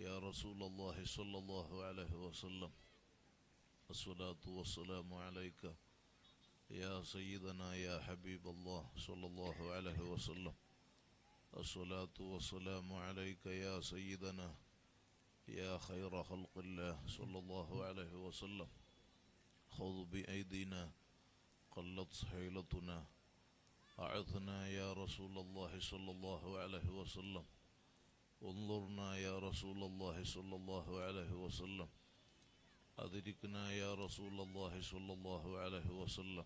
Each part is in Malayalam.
يا رسول الله صلى الله عليه وسلم الصلاة والسلام عليك يا سيدنا يا حبيب الله صلى الله عليه وسلم الصلاة والسلام عليك يا سيدنا يا خير خلق الله صلى الله عليه وسلم خذ بأيدينا قلت حيلتنا أعثنا يا رسول الله صلى الله عليه وسلم انظرنا يا رسول الله صلى الله عليه وسلم أدركنا يا رسول الله صلى الله عليه وسلم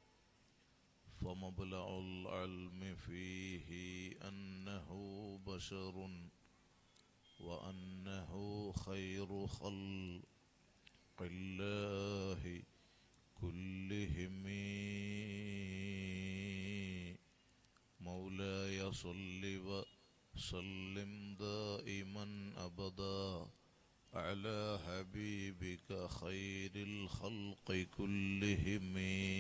فمبلغ العلم فيه أنه بشر وأنه خير خلق الله كلهم مولاي صل وسلم دائما أبدا على حبيبك خير الخلق كلهم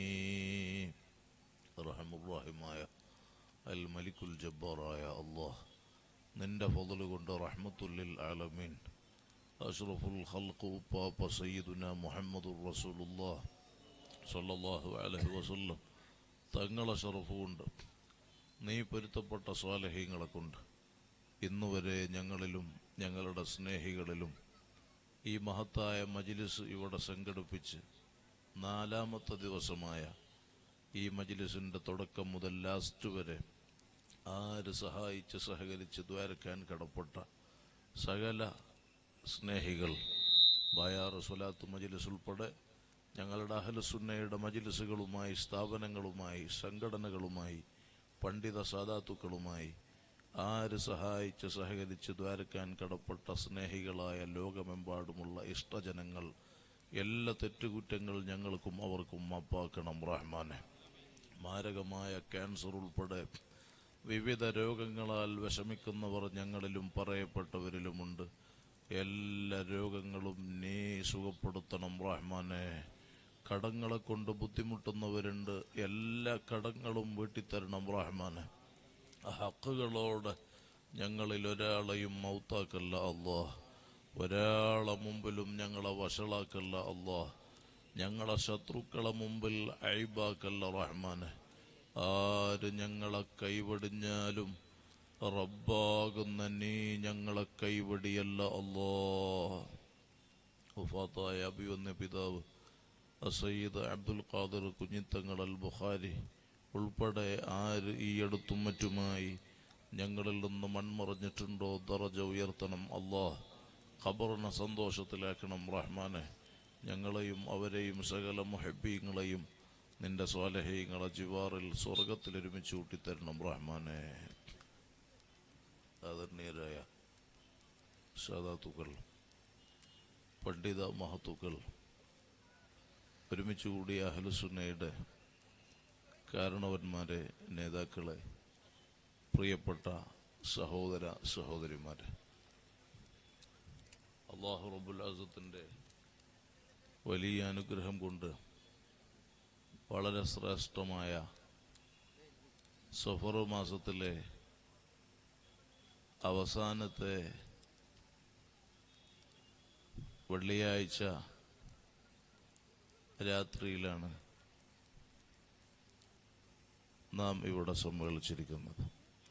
رحم الراحമായ അൽ മലിക്കുൽ ജബ്ബാറായ അള്ളാഹ് നിന്റെ ഫضل കൊണ്ട് റഹ്മത്തുല്ലിൽ ആലമീൻ അഷ്റഫുൽ ഖൽഖ് ഉപ്പാപ്പ സയ്യിദുന മുഹമ്മദുർ റസൂലുള്ളാഹ് സല്ലല്ലാഹു അലൈഹി വസല്ലം തങ്ങളെ ഷറഫ് കൊണ്ട് നീ പൊരുത്തപ്പെട്ട സ്വാലഹ്യങ്ങളെ കൊണ്ട് ഇന്നുവരെ ഞങ്ങളിലും ഞങ്ങളുടെ സ്നേഹികളിലും ഈ മഹത്തായ മജിലിസ് ഇവിടെ സംഘടിപ്പിച്ച് നാലാമത്തെ ദിവസമായ ഈ മജിലിസിൻ്റെ തുടക്കം മുതൽ ലാസ്റ്റ് വരെ ആര് സഹായിച്ച് സഹകരിച്ച് ദ്വാരക്കാൻ കടപ്പെട്ട സകല സ്നേഹികൾ ബായാറ് സ്വലാത്ത് മജിലിസ് ഉൾപ്പെടെ ഞങ്ങളുടെ അഹലസുന്നയുടെ മജിലിസുകളുമായി സ്ഥാപനങ്ങളുമായി സംഘടനകളുമായി പണ്ഡിത സാധാത്തുക്കളുമായി ആര് സഹായിച്ച് സഹകരിച്ച് ദ്വാരക്കാൻ കടപ്പെട്ട സ്നേഹികളായ ലോകമെമ്പാടുമുള്ള ഇഷ്ടജനങ്ങൾ എല്ലാ തെറ്റുകുറ്റങ്ങൾ ഞങ്ങൾക്കും അവർക്കും മാപ്പാക്കണം റഹ്മാനെ മാരകമായ ക്യാൻസർ ഉൾപ്പെടെ വിവിധ രോഗങ്ങളാൽ വിഷമിക്കുന്നവർ ഞങ്ങളിലും പറയപ്പെട്ടവരിലുമുണ്ട് എല്ലാ രോഗങ്ങളും നീ സുഖപ്പെടുത്തണം റഹ്മാനെ കടങ്ങളെ കൊണ്ട് ബുദ്ധിമുട്ടുന്നവരുണ്ട് എല്ലാ കടങ്ങളും വീട്ടിത്തരണം റഹ്മാനെ ഹക്കുകളോട് ഞങ്ങളിൽ ഒരാളെയും മൗത്താക്കല്ല അള്ളാ ഒരാളെ മുമ്പിലും ഞങ്ങളെ വഷളാക്കല്ല അള്ളാ ഞങ്ങളെ ശത്രുക്കളെ മുമ്പിൽ അഴിബാക്കല്ല റഹ്മാനെ ആര് ഞങ്ങളെ കൈവടിഞ്ഞാലും റബ്ബാകുന്ന നീ ഞങ്ങളെ കൈവടിയല്ല അല്ലോ ഉഫാത്തായ അഭിവന്യ പിതാവ് സയ്യിദ് അബ്ദുൽ ഖാദിർ കുഞ്ഞിത്തങ്ങൾ അൽ ബുഖാരി ഉൾപ്പെടെ ആര് ഈ അടുത്തും മറ്റുമായി ഞങ്ങളിൽ നിന്ന് മൺമറഞ്ഞിട്ടുണ്ടോ ദറജ ഉയർത്തണം അള്ളാഹ് ഖബറിനെ സന്തോഷത്തിലാക്കണം റഹ്മാനെ ഞങ്ങളെയും അവരെയും സകല മുഹബീങ്ങളെയും നിന്റെ സ്വാലഹീങ്ങളെ ജിവാറിൽ സ്വർഗത്തിൽ ഒരുമിച്ച് കൂട്ടിത്തരണം റഹ്മാനെ ആദരണീയരായ സാധാത്തുക്കൾ പണ്ഡിത മഹത്തുക്കൾ ഒരുമിച്ച് കൂടിയ അഹലുസുന്നയുടെ കാരണവന്മാരെ നേതാക്കളെ പ്രിയപ്പെട്ട സഹോദര സഹോദരിമാരെ അള്ളാഹു റബുൽ ആസത്തിൻ്റെ വലിയ അനുഗ്രഹം കൊണ്ട് വളരെ ശ്രേഷ്ഠമായ സഫർ മാസത്തിലെ അവസാനത്തെ വെള്ളിയാഴ്ച രാത്രിയിലാണ് നാം ഇവിടെ സമ്മേളിച്ചിരിക്കുന്നത്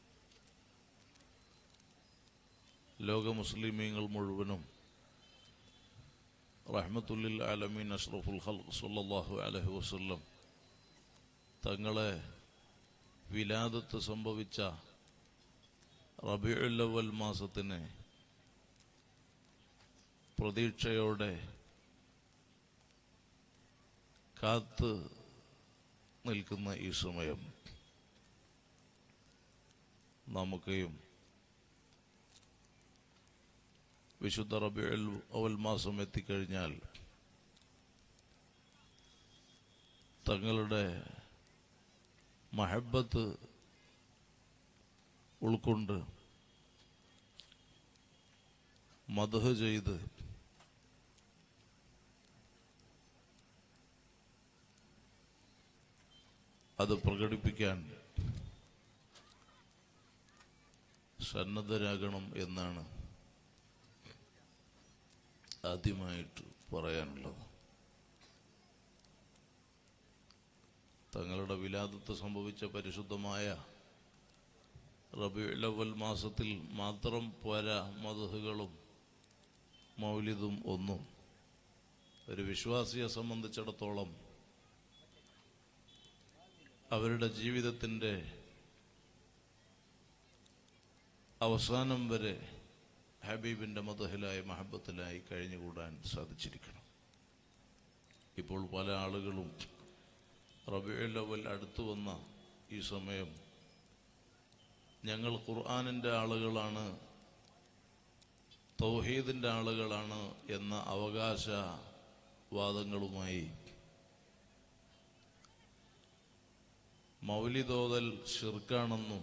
ലോക മുസ്ലിമീങ്ങൾ മുഴുവനും റഹ്മത്തുല്ലിൽ ആലമീൻ അഷ്റഫുൽ ഖൽഖ് സല്ലല്ലാഹു അലൈഹി വസല്ലം തങ്ങളെ വിലാദത്ത് സംഭവിച്ച റബിഉൽ അവൽ മാസത്തിന് പ്രതീക്ഷയോടെ കാത്ത് നിൽക്കുന്ന ഈ സമയം നമുക്കെയും വിശുദ്ധ റബിഉൽ അവൽ മാസം എത്തിക്കഴിഞ്ഞാൽ തങ്ങളുടെ മഹബത്ത് ഉൾക്കൊണ്ട് മധു ചെയ്ത് അത് പ്രകടിപ്പിക്കാൻ സന്നദ്ധരാകണം എന്നാണ് ആദ്യമായിട്ട് പറയാനുള്ളത് തങ്ങളുടെ വിലാദത്ത് സംഭവിച്ച പരിശുദ്ധമായ റബിയുലവൽ മാസത്തിൽ മാത്രം പോരാ മധുഹുകളും മൗലിദും ഒന്നും ഒരു വിശ്വാസിയെ സംബന്ധിച്ചിടത്തോളം അവരുടെ ജീവിതത്തിൻ്റെ അവസാനം വരെ ഹബീബിന്റെ മതഹിലായി മഹബത്തിലായി കഴിഞ്ഞുകൂടാൻ സാധിച്ചിരിക്കണം ഇപ്പോൾ പല ആളുകളും റബിയുലവൽ അടുത്തു വന്ന ഈ സമയം ഞങ്ങൾ ഖുർആാനിൻ്റെ ആളുകളാണ് തൗഹീദിൻ്റെ ആളുകളാണ് എന്ന അവകാശവാദങ്ങളുമായി മൗലിദോതൽ ഷിർക്കാണെന്നും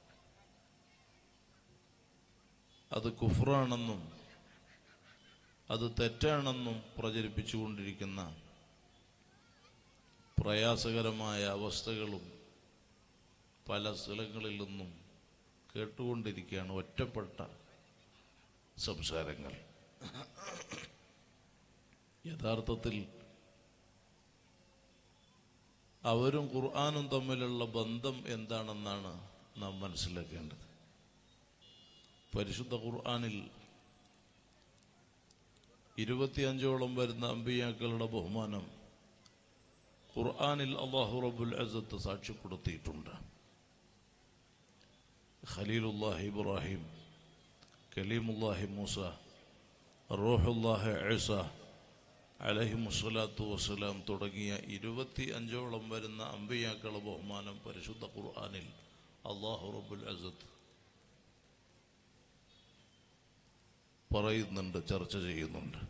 അത് കുഫ്രാണെന്നും അത് തെറ്റാണെന്നും പ്രചരിപ്പിച്ചുകൊണ്ടിരിക്കുന്ന പ്രയാസകരമായ അവസ്ഥകളും പല സ്ഥലങ്ങളിൽ നിന്നും കേട്ടുകൊണ്ടിരിക്കുകയാണ് ഒറ്റപ്പെട്ട സംസാരങ്ങൾ യഥാർത്ഥത്തിൽ അവരും ഖുർആാനും തമ്മിലുള്ള ബന്ധം എന്താണെന്നാണ് നാം മനസ്സിലാക്കേണ്ടത് പരിശുദ്ധ ഖുർആാനിൽ ഇരുപത്തിയഞ്ചോളം വരുന്ന അമ്പിയാക്കളുടെ ബഹുമാനം ഖുർആാനിൽ അള്ളാഹു റബുൽ അസത്ത് സാക്ഷ്യപ്പെടുത്തിയിട്ടുണ്ട് ഖലീലുല്ലാഹി ഇബ്രാഹിം കലീമുല്ലാഹി മൂസ റോഹുല്ലാഹി ഐസ അലഹിമുസ്സലാത്തു വസ്സലാം തുടങ്ങിയ ഇരുപത്തി അഞ്ചോളം വരുന്ന അമ്പിയാക്കളുടെ ബഹുമാനം പരിശുദ്ധ ഖുർആാനിൽ അള്ളാഹു റബുൽ അസത്ത് പറയുന്നുണ്ട് ചർച്ച ചെയ്യുന്നുണ്ട്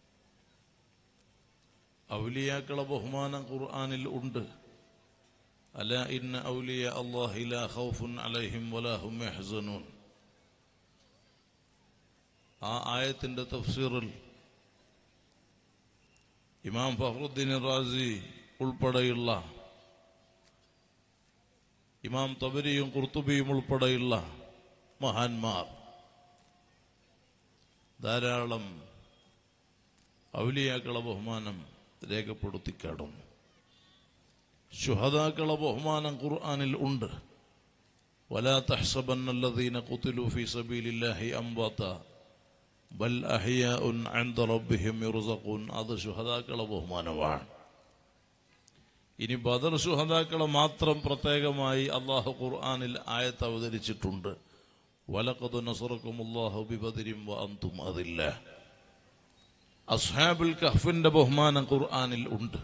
ഔലിയാക്കളെ ബഹുമാനം ഖുർആാനിൽ ഉണ്ട് അല ഇന്ന ഔലിയ അള്ളാഹി ലാ ഖൗഫുൻ അലൈഹിം വലാ ഹും യഹ്സനൂൻ ആ ആയത്തിന്റെ തഫ്സീറിൽ ഇമാം ഫഹ്റുദ്ദീൻ റാസി ഉൾപ്പെടെയുള്ള ഇമാം തബരിയും കുർത്തുബിയും ഉൾപ്പെടെയുള്ള മഹാന്മാർ ധാരാളം ഔലിയാക്കളെ ബഹുമാനം രേഖപ്പെടുത്തി കടന്നു ശുഹദാക്കളെ ബഹുമാനം ഖുർആാനിൽ ഉണ്ട് ولا تحسبن الذين قتلوا في سبيل الله أمواتا ബൽ അഹിയാഉൻ عند ربهم يرزقون അത് ശുഹദാക്കളെ ബഹുമാനമാണ് ഇനി ബദർ ശുഹദാക്കളെ മാത്രം പ്രത്യേകമായി അള്ളാഹു ഖുർആാനിൽ ആയത്ത് അവതരിച്ചിട്ടുണ്ട് വലഖദ് നസറക്കും അള്ളാഹു ബിബദരിം വഅന്തും അതില്ല അസ്ഹാബുൽ കഹ്ഫിന്റെ ബഹുമാനം ഖുർആാനിൽ ഉണ്ട്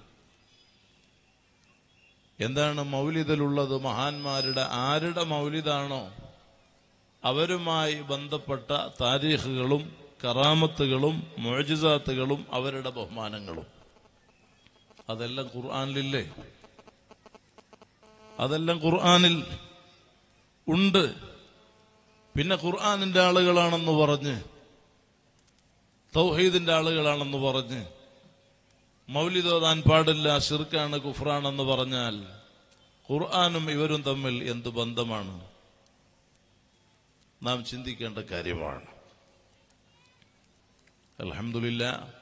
എന്താണ് മൗലിദിലുള്ളത് മഹാന്മാരുടെ ആരുടെ മൗലിദാണോ അവരുമായി ബന്ധപ്പെട്ട താരീഖുകളും കറാമത്തുകളും മൊഴിജാത്തുകളും അവരുടെ ബഹുമാനങ്ങളും അതെല്ലാം ഖുർആാനിലില്ലേ അതെല്ലാം ഖുർആാനിൽ ഉണ്ട് പിന്നെ ഖുർആാനിന്റെ ആളുകളാണെന്ന് പറഞ്ഞ് തൗഹീദിന്റെ ആളുകളാണെന്ന് പറഞ്ഞ് മൗലിദോതാൻ പാടില്ല ഷിർക്കാണ് കുഫ്രാണെന്ന് പറഞ്ഞാൽ ഖുർആാനും ഇവരും തമ്മിൽ എന്ത് ബന്ധമാണ് നാം ചിന്തിക്കേണ്ട കാര്യമാണ് അലഹമില്ല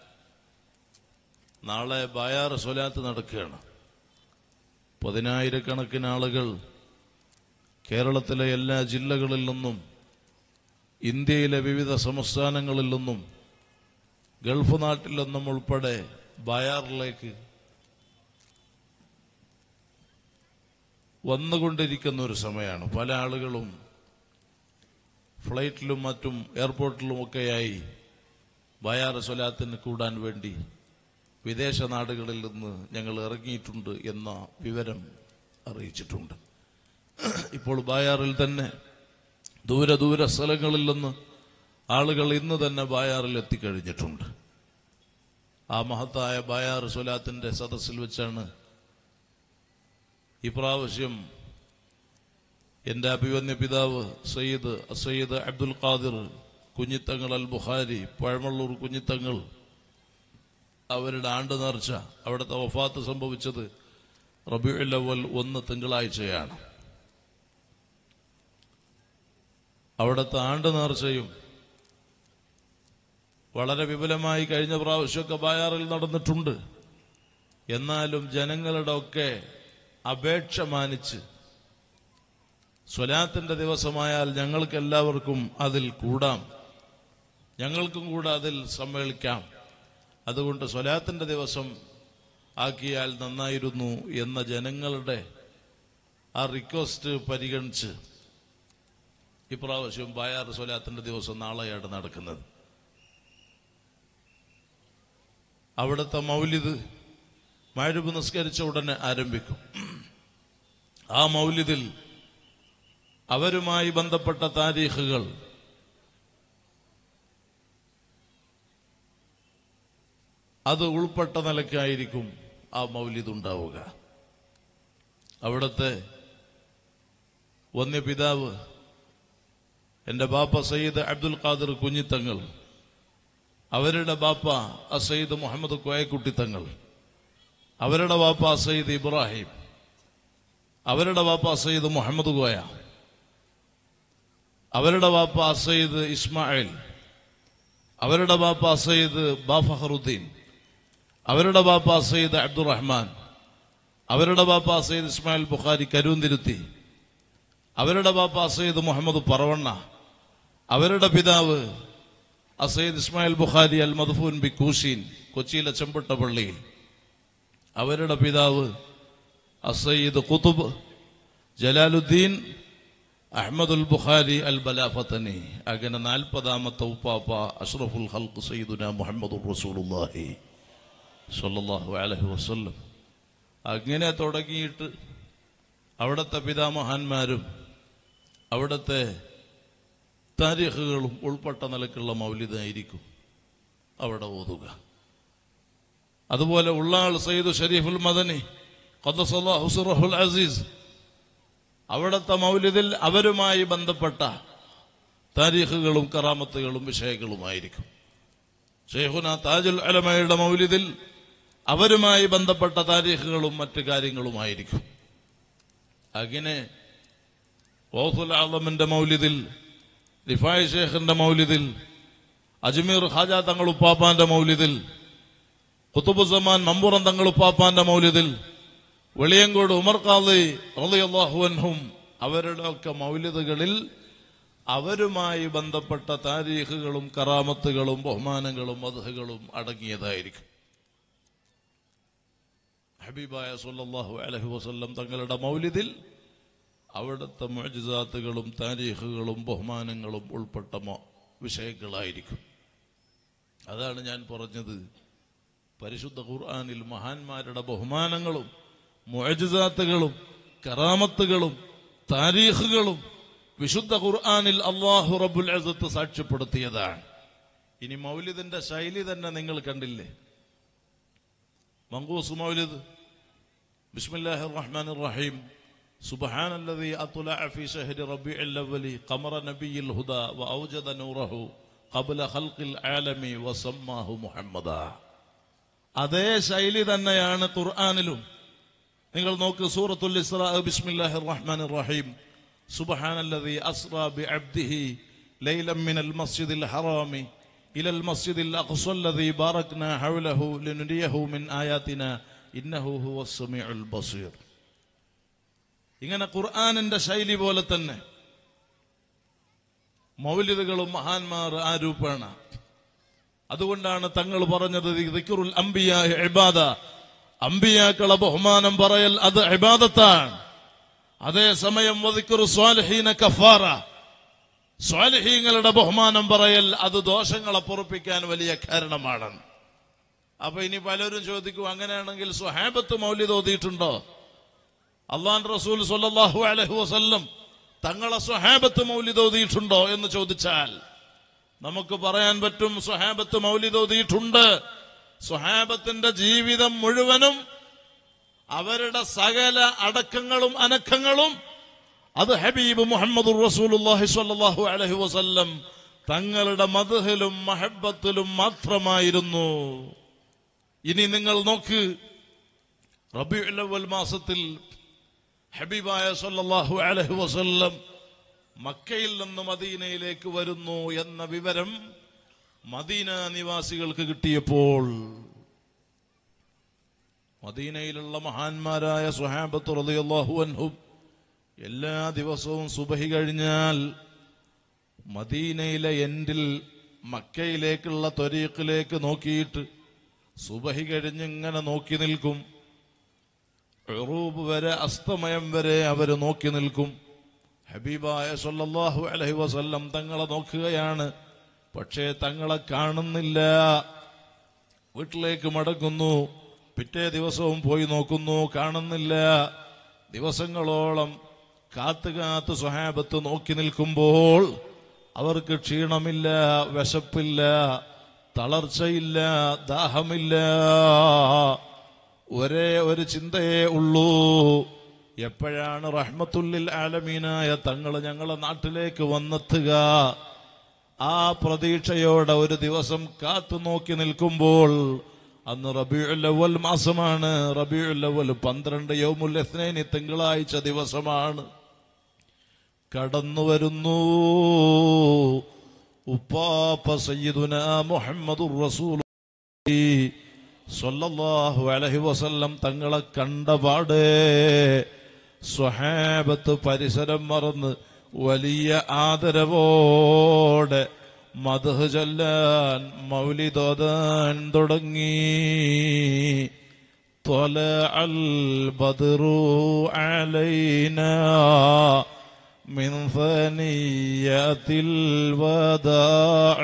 നാളെ ബായാർ സ്വലാത്ത് നടക്കുകയാണ് പതിനായിരക്കണക്കിന് ആളുകൾ കേരളത്തിലെ എല്ലാ ജില്ലകളിൽ നിന്നും ഇന്ത്യയിലെ വിവിധ സംസ്ഥാനങ്ങളിൽ നിന്നും ഗൾഫ് നാട്ടിൽ നിന്നും ഉൾപ്പെടെ ബയാറിലേക്ക് വന്നുകൊണ്ടിരിക്കുന്ന ഒരു സമയമാണ് പല ആളുകളും ഫ്ലൈറ്റിലും മറ്റും എയർപോർട്ടിലുമൊക്കെയായി ബയാർ സ്വലാത്തിന് കൂടാൻ വേണ്ടി വിദേശ നാടുകളിൽ നിന്ന് ഞങ്ങൾ ഇറങ്ങിയിട്ടുണ്ട് എന്ന വിവരം അറിയിച്ചിട്ടുണ്ട് ഇപ്പോൾ ബായാറിൽ തന്നെ ദൂര ദൂര സ്ഥലങ്ങളിൽ നിന്ന് ആളുകൾ ഇന്ന് തന്നെ ബായാറിൽ എത്തിക്കഴിഞ്ഞിട്ടുണ്ട് ആ മഹത്തായ ബായാർ സ്വലാത്തിന്റെ സദസ്സിൽ വെച്ചാണ് ഇപ്രാവശ്യം എന്റെ അഭിവന്യ പിതാവ് സയ്യിദ് സയ്യിദ് അബ്ദുൽ ഖാദിർ കുഞ്ഞിത്തങ്ങൾ അൽ ബുഖാരി പഴമള്ളൂർ കുഞ്ഞിത്തങ്ങൾ അവരുടെ ആണ്ട് നേർച്ച അവിടുത്തെ വഫാത്ത് സംഭവിച്ചത് റബിയുൽ അവൽ ഒന്ന് തിങ്കളാഴ്ചയാണ് അവിടുത്തെ ആണ്ട് നേർച്ചയും വളരെ വിപുലമായി കഴിഞ്ഞ പ്രാവശ്യമൊക്കെ ബായാറിൽ നടന്നിട്ടുണ്ട് എന്നാലും ജനങ്ങളുടെ ഒക്കെ അപേക്ഷ മാനിച്ച് സ്വലാത്തിന്റെ ദിവസമായാൽ ഞങ്ങൾക്ക് എല്ലാവർക്കും അതിൽ കൂടാം ഞങ്ങൾക്കും കൂടെ അതിൽ സമ്മേളിക്കാം അതുകൊണ്ട് സ്വലാത്തിന്റെ ദിവസം ആക്കിയാൽ നന്നായിരുന്നു എന്ന ജനങ്ങളുടെ ആ റിക്വസ്റ്റ് പരിഗണിച്ച് ഇപ്രാവശ്യം ബായാർ സ്വലാത്തിന്റെ ദിവസം നാളെയാണ് നടക്കുന്നത് അവിടുത്തെ മൗലിദ് മഴവ് നിസ്കരിച്ച ഉടനെ ആരംഭിക്കും ആ മൗലിദിൽ അവരുമായി ബന്ധപ്പെട്ട താരീഖുകൾ അത് ഉൾപ്പെട്ട നിലക്കായിരിക്കും ആ മൗലിദ് ഉണ്ടാവുക അവിടുത്തെ വന്യപിതാവ് എന്റെ ബാപ്പ സയ്യിദ് അബ്ദുൽ ഖാദിർ കുഞ്ഞിത്തങ്ങൾ അവരുടെ ബാപ്പ അസയ്യിദ് മുഹമ്മദ് കോയക്കുട്ടി തങ്ങൾ അവരുടെ ബാപ്പ സയ്യിദ് ഇബ്രാഹിം അവരുടെ ബാപ്പ സയ്യിദ് മുഹമ്മദ് കോയ അവരുടെ ബാപ്പ സയ്യിദ് ഇസ്മായിൽ അവരുടെ ബാപ്പ സയ്യിദ് ബാഫഹറുദ്ദീൻ അവരുടെ ബാപ്പ സയ്യിദ് അബ്ദുറഹ്മാൻ അവരുടെ ബാപ്പ സയ്യിദ് ഇസ്മായിൽ ബുഖാരി കരൂന്തിരുത്തി അവരുടെ ബാപ്പ സയ്യിദ് മുഹമ്മദ് പറവണ്ണ അവരുടെ പിതാവ് അസയ്യിദ് ഇസ്മായിൽ ബുഖാരി അൽ മദ്ഫൂൻ ബി കൂശീൻ കൊച്ചിയിലെ ചെമ്പട്ട പള്ളിയിൽ അവരുടെ പിതാവ് അസയ്യിദ് കുത്തുബ് ജലാലുദ്ദീൻ അഹമ്മദുൽ ബുഖാരി അൽ ബലാഫത്തനി അങ്ങനെ നാൽപ്പതാമത്തെ ഉപ്പാപ്പ അഷ്റഫുൽ ഹൽക്ക് സയ്യിദുന മുഹമ്മദ് റസൂലുള്ളാഹി സല്ലല്ലാഹു അലൈഹി വസല്ലം അങ്ങനെ തുടങ്ങിയിട്ട് അവിടുത്തെ പിതാമഹാന്മാരും അവിടുത്തെ താരീഖുകളും ഉൾപ്പെട്ട നിലക്കുള്ള മൗലിദായിരിക്കും അവിടെ ഓതുക അതുപോലെ ഉള്ളാൾ സയ്യിദ് ഷരീഫുൽ മദനി ഖദ്ദസല്ലാഹു സിറഹുൽ അസീസ് അവിടുത്തെ മൗലിദിൽ അവരുമായി ബന്ധപ്പെട്ട താരീഖുകളും കറാമത്തുകളും വിഷയങ്ങളുമായിരിക്കും ഷെയ്ഖുന താജുൽ അലമയുടെ മൗലിദിൽ അവരുമായി ബന്ധപ്പെട്ട താരീഖുകളും മറ്റു കാര്യങ്ങളുമായിരിക്കും അങ്ങനെ ഓസുൽ ആലമിന്റെ മൗലിദിൽ റിഫായ് ഷേഖിന്റെ മൗലിദിൽ അജ്മീർ ഖാജ തങ്ങൾ ഉപ്പാപ്പാന്റെ മൗലിദിൽ കുത്തുബുസമാൻ മമ്പുറം തങ്ങൾ ഉപ്പാപ്പാന്റെ മൗലിദിൽ വെളിയങ്കോട് ഉമർ ഖാദി റളിയല്ലാഹു അൻഹും അവരുടെ ഒക്കെ മൗലിദുകളിൽ അവരുമായി ബന്ധപ്പെട്ട താരീഖുകളും കറാമത്തുകളും ബഹുമാനങ്ങളും മധുകളും അടങ്ങിയതായിരിക്കും ഹബീബായ സല്ലല്ലാഹു അലൈഹി വസല്ലം തങ്ങളുടെ മൗലിദിൽ അവിടുത്തെ മുഅ്ജിസാത്തുകളും താരീഖുകളും ബഹുമാനങ്ങളും ഉൾപ്പെട്ട മോ- വിഷയങ്ങളായിരിക്കും അതാണ് ഞാൻ പറഞ്ഞത് പരിശുദ്ധ ഖുർആനിൽ മഹാന്മാരുടെ ബഹുമാനങ്ങളും മുഅ്ജിസാത്തുകളും കറാമത്തുകളും താരീഖുകളും വിശുദ്ധ ഖുർആനിൽ അള്ളാഹു റബ്ബുൽ അസത്ത് സാക്ഷ്യപ്പെടുത്തിയതാണ് ഇനി മൗലിദിന്റെ ശൈലി തന്നെ നിങ്ങൾ കണ്ടില്ലേ മങ്കൂസ് മൗലിദ് ബിസ്മില്ലാഹിർ റഹ്മാനിർ റഹീം سبحان الذي أطلع في شهر ربيع الأول قمر نبي الهدى وأوجد نوره قبل خلق العالم وسماه محمدا അതേ ശൈലി തന്നെയാണ് ഖുർആാനിലും നിങ്ങൾ നോക്ക് സൂറത്തുൽ ഇസ്രാ ബിസ്മില്ലാഹിർ റഹ്മാനിർ റഹീം സുബ്ഹാനല്ലദീ അസ്റാ ബിഅബ്ദിഹി ലൈലൻ മിനൽ മസ്ജിദിൽ ഹറാമി ഇലൽ മസ്ജിദിൽ അഖ്സല്ലദീ ബാറക്നാ ഹൗലഹു ലിനുരിയഹു മിൻ ആയാതിനാ ഇന്നഹു ഹുവസ് സമീഉൽ ബസീർ ഇങ്ങനെ ഖുർആാനിന്റെ ശൈലി പോലെ തന്നെ മൗലിദുകളും മഹാന്മാർ ആ രൂപേണ അതുകൊണ്ടാണ് തങ്ങൾ പറഞ്ഞത് ദിക്റുൽ അംബിയ ഇബാദ അംബിയാക്കളെ ബഹുമാനം പറയൽ അത് ഇബാദത്താണ് അതേസമയം വദിക്കുറു സ്വാലിഹീന കഫാറ സ്വാലിഹീങ്ങളുടെ ബഹുമാനം പറയൽ അത് ദോഷങ്ങളെ പൊറപ്പിക്കാൻ വലിയ കാരണമാണ് അപ്പൊ ഇനി പലരും ചോദിക്കും അങ്ങനെയാണെങ്കിൽ സുഹാബത്ത് മൗലിദ് ഓതിയിട്ടുണ്ടോ അള്ളാൻ റസൂൽ സല്ലല്ലാഹു അലൈഹി വസല്ലം തങ്ങളെ സ്വഹാബത്ത് മൗലിദ് ഓതിയിട്ടുണ്ടോ എന്ന് ചോദിച്ചാൽ നമുക്ക് പറയാൻ പറ്റും സ്വഹാബത്ത് മൗലിദ് ഓതിയിട്ടുണ്ട് സ്വഹാബത്തിന്റെ ജീവിതം മുഴുവനും അവരുടെ സകല അടക്കങ്ങളും അനക്കങ്ങളും അത് ഹബീബ് മുഹമ്മദ് റസൂലുള്ളാഹി സ്വല്ലല്ലാഹു അലൈഹി വസല്ലം തങ്ങളുടെ മദ്ഹിലും മഹബത്തിലും മാത്രമായിരുന്നു ഇനി നിങ്ങൾ നോക്ക് റബിഉൽ അവ്വൽ മാസത്തിൽ ഹബീബായ സല്ലല്ലാഹു അലൈഹി വസല്ലം മക്കയിൽ നിന്ന് മദീനയിലേക്ക് വരുന്നു എന്ന വിവരം മദീന നിവാസികൾക്ക് കിട്ടിയപ്പോൾ മദീനയിലുള്ള മഹാന്മാരായ സുഹാബത്ത് റളിയല്ലാഹു അൻഹും എല്ലാ ദിവസവും സുബഹി കഴിഞ്ഞാൽ മദീനയിലെ എൻഡിൽ മക്കയിലേക്കുള്ള ത്വരീഖിലേക്ക് നോക്കിയിട്ട് സുബഹി കഴിഞ്ഞിങ്ങനെ നോക്കി നിൽക്കും ഉറൂബ് വരെ അസ്തമയം വരെ അവർ നോക്കി നിൽക്കും ഹബീബായ സല്ലല്ലാഹു അലൈഹി വസല്ലം തങ്ങളെ നോക്കുകയാണ് പക്ഷേ തങ്ങളെ കാണുന്നില്ല വീട്ടിലേക്ക് മടങ്ങുന്നു പിറ്റേ ദിവസവും പോയി നോക്കുന്നു കാണുന്നില്ല ദിവസങ്ങളോളം കാത്തു കാത്ത് സ്വഹാബത്ത് നോക്കി നിൽക്കുമ്പോൾ അവർക്ക് ക്ഷീണമില്ല വിശപ്പില്ല തളർച്ചയില്ല ദാഹമില്ല ഒരേ ഒരു ചിന്തയേ ഉള്ളൂ എപ്പോഴാണ് റഹ്മത്തുല്ലിൽ ആലമീനായ തങ്ങൾ ഞങ്ങളെ നാട്ടിലേക്ക് വന്നെത്തുക ആ പ്രതീക്ഷയോടെ ഒരു ദിവസം കാത്തു നോക്കി നിൽക്കുമ്പോൾ അന്ന് റബിയുൽ അവൽ മാസമാണ് റബിയുൽ അവൽ പന്ത്രണ്ട് യൗമുൽ എസ്നൈനി തിങ്കളാഴ്ച ദിവസമാണ് കടന്നു വരുന്നു ഉപ്പാപ്പ സയ്യിദുന മുഹമ്മദുർ റസൂൽ സല്ലല്ലാഹു അലൈഹി വസല്ലം തങ്ങളെ കണ്ടപാട് സ്വഹാബത്ത് പരിസരം മറന്ന് വലിയ ആദരവോടെ മധു ചൊല്ലാൻ മൗലിതോതാൻ തുടങ്ങി طلع البدر علينا من ثنيات الوداع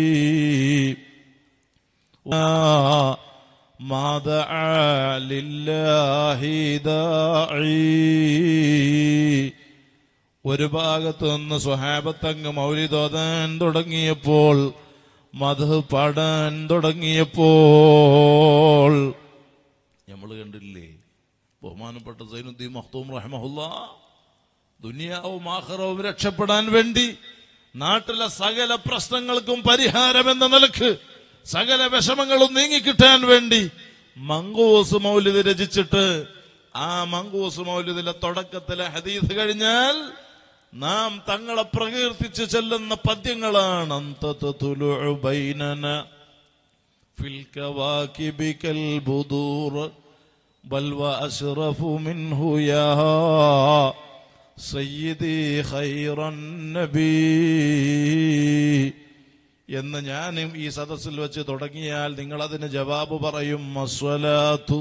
ما دعا لله داعي ഒരു ഭാഗത്ത് നിന്ന് സ്വഹാബത്തങ്ങ് മൗലിതോതാൻ തുടങ്ങിയപ്പോൾ മധു പാടാൻ തുടങ്ങിയപ്പോൾ നമ്മൾ കണ്ടില്ലേ ബഹുമാനപ്പെട്ട സൈനുദ്ദീൻ മഹ്തൂം റഹ്മഹുല്ല ദുനിയാവും ആഹ്റവും രക്ഷപ്പെടാൻ വേണ്ടി നാട്ടിലെ സകല പ്രശ്നങ്ങൾക്കും പരിഹാരം എന്ന നിലക്ക് സകല വിഷമങ്ങളും നീങ്ങിക്കിട്ടാൻ വേണ്ടി മങ്കൂസ് മൗലിദ് രചിച്ചിട്ട് ആ മങ്കൂസ് മൗലിദിലെ തുടക്കത്തിലെ ഹദീസ് കഴിഞ്ഞാൽ നാം തങ്ങളെ പ്രകീർത്തിച്ച് ചെല്ലുന്ന പദ്യങ്ങളാണ് അന്തത്തുലുഉ ബൈനന ഫിൽ കവാകിബി കൽബുദൂർ ബൽ വഅശ്റഫു മിൻഹു യാ സയ്യിദി ഖൈറൻ നബി എന്ന് ഞാനും ഈ സദസ്സിൽ വെച്ച് തുടങ്ങിയാൽ നിങ്ങൾ അതിന് ജവാബ് പറയും മസ്വലാത്തു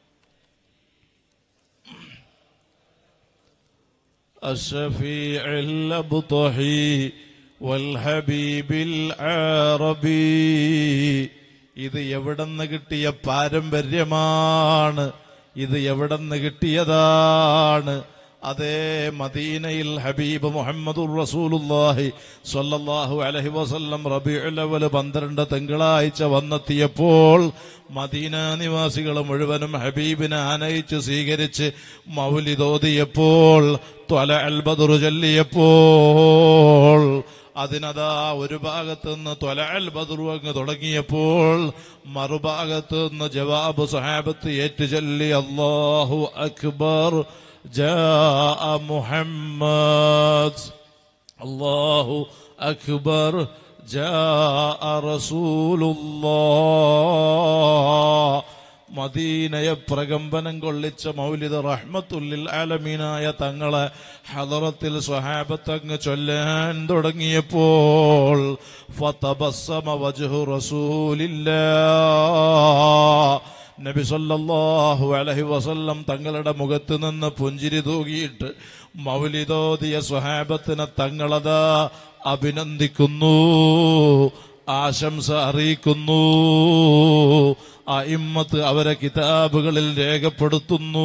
الشفيع الأبطحي والحبيب العربي ഇത് എവിടെന്ന് കിട്ടിയ പാരമ്പര്യമാണ് ഇത് എവിടെന്ന് കിട്ടിയതാണ് അതേ മദീനയിൽ ഹബീബ് മുഹമ്മദുർ റസൂലുള്ളാഹി സ്വല്ലല്ലാഹു അലൈഹി വസല്ലം റബീഉൽ അവൽ പന്ത്രണ്ട് തിങ്കളാഴ്ച വന്നെത്തിയപ്പോൾ മദീന നിവാസികൾ മുഴുവനും ഹബീബിനെ ആനയിച്ച് സ്വീകരിച്ച് മൗലിദോദിയപ്പോൾ ത്വല അൽ ബദറു ചൊല്ലിയപ്പോൾ അതിനതാ ഒരു ഭാഗത്ത് നിന്ന് ത്വല അൽ ബദറു അങ്ങ് തുടങ്ങിയപ്പോൾ മറുഭാഗത്ത് നിന്ന് ജവാബ് സഹാബത്ത് ഏറ്റു ചൊല്ലി അല്ലാഹു അക്ബർ جاء محمد الله أكبر جاء رسول الله മദീനയെ പ്രകമ്പനം കൊള്ളിച്ച മൗലിദ് റഹ്മത്തുല്ലിൽ ആലമീനായ തങ്ങളെ ഹദറത്തിൽ സ്വഹാബത്തങ്ങ് ചൊല്ലാൻ തുടങ്ങിയപ്പോൾ ഫതബസ്സമ വജ്ഹു റസൂലില്ലാ നബി സല്ലല്ലാഹു അലൈഹി വസല്ലം തങ്ങളുടെ മുഖത്ത് നിന്ന് പുഞ്ചിരി തൂകിയിട്ട് മൗലിദോദിയ സ്വഹാബത്തിനെ തങ്ങളതാ അഭിനന്ദിക്കുന്നു ആശംസ അറിയിക്കുന്നു ആ ഇമ്മത്ത് അവരെ കിതാബുകളിൽ രേഖപ്പെടുത്തുന്നു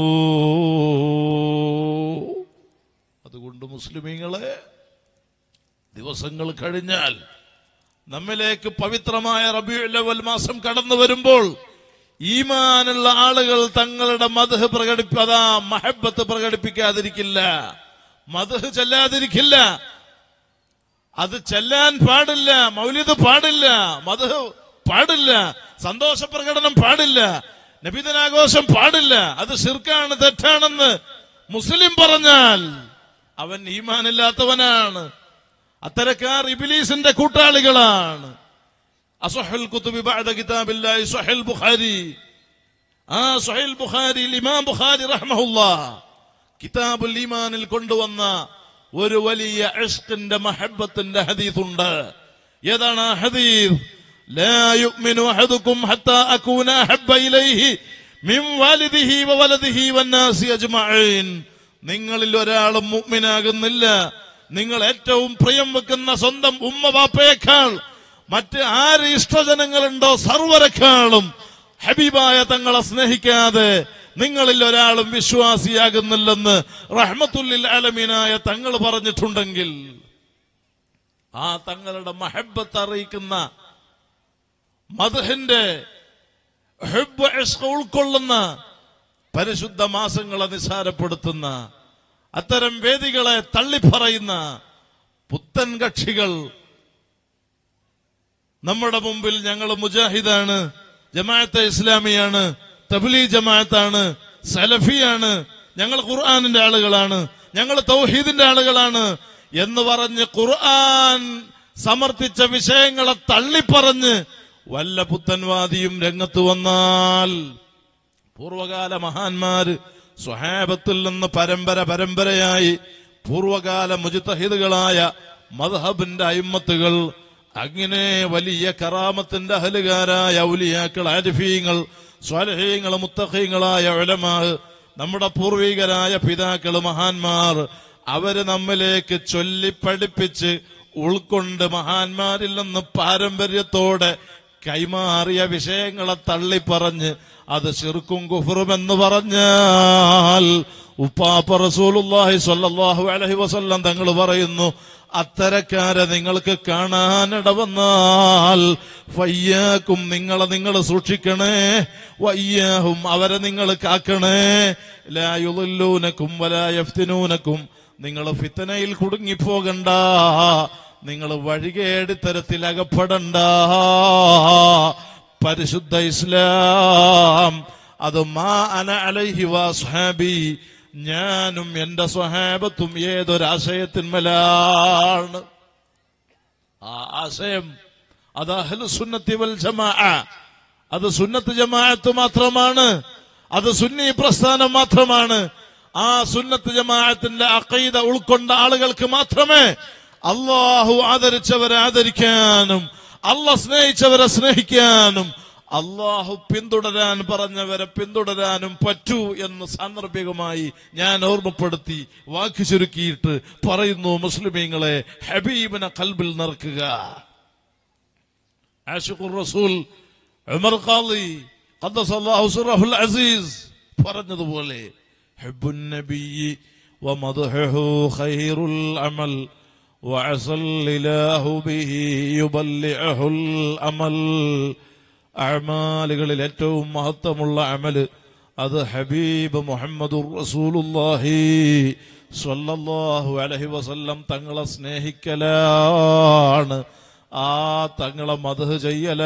അതുകൊണ്ട് മുസ്ലിമീങ്ങളെ ദിവസങ്ങൾ കഴിഞ്ഞാൽ നമ്മിലേക്ക് പവിത്രമായ റബിയുൽ മാസം കടന്നു വരുമ്പോൾ ഈമാനുള്ള ആളുകൾ തങ്ങളുടെ മധു പ്രകടിപ്പതാ മഹബത്ത് പ്രകടിപ്പിക്കാതിരിക്കില്ല മധു ചെല്ലാതിരിക്കില്ല അത് ചെല്ലാൻ പാടില്ല മൗലിദ് പാടില്ല മധു പാടില്ല സന്തോഷ പ്രകടനം പാടില്ല നബിദിനാഘോഷം പാടില്ല അത് ശിർക്കാണ് തെറ്റാണെന്ന് മുസ്ലിം പറഞ്ഞാൽ അവൻ ഈമാനില്ലാത്തവനാണ് അത്തരക്കാർ ഇബിലീസിന്റെ കൂട്ടാളികളാണ് അസഹൽ കുത്തുബി ബഅദ കിതാബില്ലാഹി സഹൽ ബുഖാരി ആ സഹൽ ബുഖാരി ഇമാം ബുഖാരി റഹ്മഹുല്ലാ കിതാബുൽ ഈമാനിൽ കൊണ്ടുവന്ന ഒരു വലിയ ഇഷ്കിന്റെ മഹബത്തിന്റെ ഹദീസുണ്ട് ഏതാണ് ആ ഹദീസ് لا يؤمن أحدكم حتى أكون أحب إليه من والده وولده والناس أجمعين നിങ്ങളിൽ ഒരാളും മുഗ്മിനാകുന്നില്ല നിങ്ങൾ ഏറ്റവും പ്രിയം വെക്കുന്ന സ്വന്തം ഉമ്മ ബാപ്പയേക്കാൾ മറ്റ് ആര് ഇഷ്ടജനങ്ങളുണ്ടോ സർവരെക്കാളും ഹബീബായ തങ്ങളെ സ്നേഹിക്കാതെ നിങ്ങളിൽ ഒരാളും വിശ്വാസിയാകുന്നില്ലെന്ന് റഹ്മത്തുല്ലിൽ അലമീനായ തങ്ങൾ പറഞ്ഞിട്ടുണ്ടെങ്കിൽ ആ തങ്ങളുടെ മഹബത്ത് അറിയിക്കുന്ന മധുഹിന്റെ ഹുബ്ബ് ഇഷ്ഖ് ഉൾക്കൊള്ളുന്ന പരിശുദ്ധ മാസങ്ങളെ നിസാരപ്പെടുത്തുന്ന അത്തരം വേദികളെ തള്ളിപ്പറയുന്ന പുത്തൻ കക്ഷികൾ നമ്മുടെ മുമ്പിൽ ഞങ്ങൾ മുജാഹിദാണ് ജമാഅത്തെ ഇസ്ലാമിയാണ് തബ്ലീ ജമാഅത്താണ് സലഫിയാണ് ഞങ്ങൾ ഖുർആാനിന്റെ ആളുകളാണ് ഞങ്ങൾ തൗഹീദിന്റെ ആളുകളാണ് എന്ന് പറഞ്ഞ് ഖുർആൻ സമർത്ഥിച്ച വിഷയങ്ങളെ തള്ളിപ്പറഞ്ഞ് വല്ല പുത്തൻവാദിയും രംഗത്ത് വന്നാൽ പൂർവകാല മഹാന്മാര് സ്വഹാബത്തിൽ നിന്ന് പരമ്പര പരമ്പരയായി പൂർവകാല മുജിത്തഹിദുകളായ മദ്ഹബിന്റെ അയിമത്തുകൾ അങ്ങനെ വലിയ കറാമത്തിന്റെ അഹലുകാരായ ഔലിയാക്കൾ ആരിഫീങ്ങൾ സ്വാലഹീങ്ങൾ മുത്തഹീങ്ങളായ ഉലമാ നമ്മുടെ പൂർവികരായ പിതാക്കൾ മഹാന്മാർ അവര് നമ്മിലേക്ക് ചൊല്ലി പഠിപ്പിച്ച് ഉൾക്കൊണ്ട് മഹാന്മാരിൽ നിന്ന് പാരമ്പര്യത്തോടെ കൈമാറിയ വിഷയങ്ങളെ തള്ളിപ്പറഞ്ഞ് അത് ശിർക്കും കുഫറും എന്ന് പറഞ്ഞാൽ ഉപ്പാപ്പ റസൂലുള്ളാഹി സ്വല്ലല്ലാഹു അലൈഹി വസല്ലം തങ്ങൾ പറയുന്നു അത്തരക്കാരെ നിങ്ങൾക്ക് കാണാനിട വന്നാൽ ഫയ്യാക്കും നിങ്ങളെ നിങ്ങൾ സൂക്ഷിക്കണേ വയ്യാഹും അവരെ നിങ്ങൾ കാക്കണേ ലായുലൂനക്കും വലായഫ്തിനൂനക്കും നിങ്ങൾ ഫിത്തനയിൽ കുടുങ്ങിപ്പോകണ്ട നിങ്ങൾ വഴികേടിത്തരത്തിൽ അകപ്പെടണ്ട പരിശുദ്ധ ഇസ്ലാം അത് മാ അന അലൈഹി വാസ്ഹാബി ഞാനും എന്റെ സ്വഹാബത്തും ഏതൊരാശയത്തിന്മേലാണ് ആ ആശയം അത് അഹ്ലു സുന്നത്തി വൽ ജമാ അത് സുന്നത്ത് ജമാഅത്ത് മാത്രമാണ് അത് സുന്നി പ്രസ്ഥാനം മാത്രമാണ് ആ സുന്നത്ത് ജമാഅത്തിന്റെ അഖീദ ഉൾക്കൊണ്ട ആളുകൾക്ക് മാത്രമേ അള്ളാഹു ആദരിച്ചവരെ ആദരിക്കാനും അള്ളാഹ് സ്നേഹിച്ചവരെ സ്നേഹിക്കാനും അള്ളാഹു പിന്തുടരാൻ പറഞ്ഞവരെ പിന്തുടരാനും പറ്റൂ എന്ന് സാന്ദർഭികമായി ഞാൻ ഓർമ്മപ്പെടുത്തി വാക്ക് ചുരുക്കിയിട്ട് പറയുന്നു മുസ്ലിമീങ്ങളെ ഹബീബിനെ കൽബിൽ നിറക്കുക ആഷിഖുർ റസൂൽ ഉമർ ഖാലി ഖദ്ദസല്ലാഹു സിറഹുൽ അസീസ് പറഞ്ഞതുപോലെ ഹബ്ബുൻ നബിയ്യി ومدحه خير العمل وعسى الإله به يبلعه الأمل അമാലുകളിൽ ഏറ്റവും മഹത്വമുള്ള അമല് അത് ഹബീബ് മുഹമ്മദുർ റസൂലുള്ളാഹി സ്വല്ലല്ലാഹു അലൈഹി വസല്ലം തങ്ങളെ സ്നേഹിക്കലാണ് ആ തങ്ങളെ മധു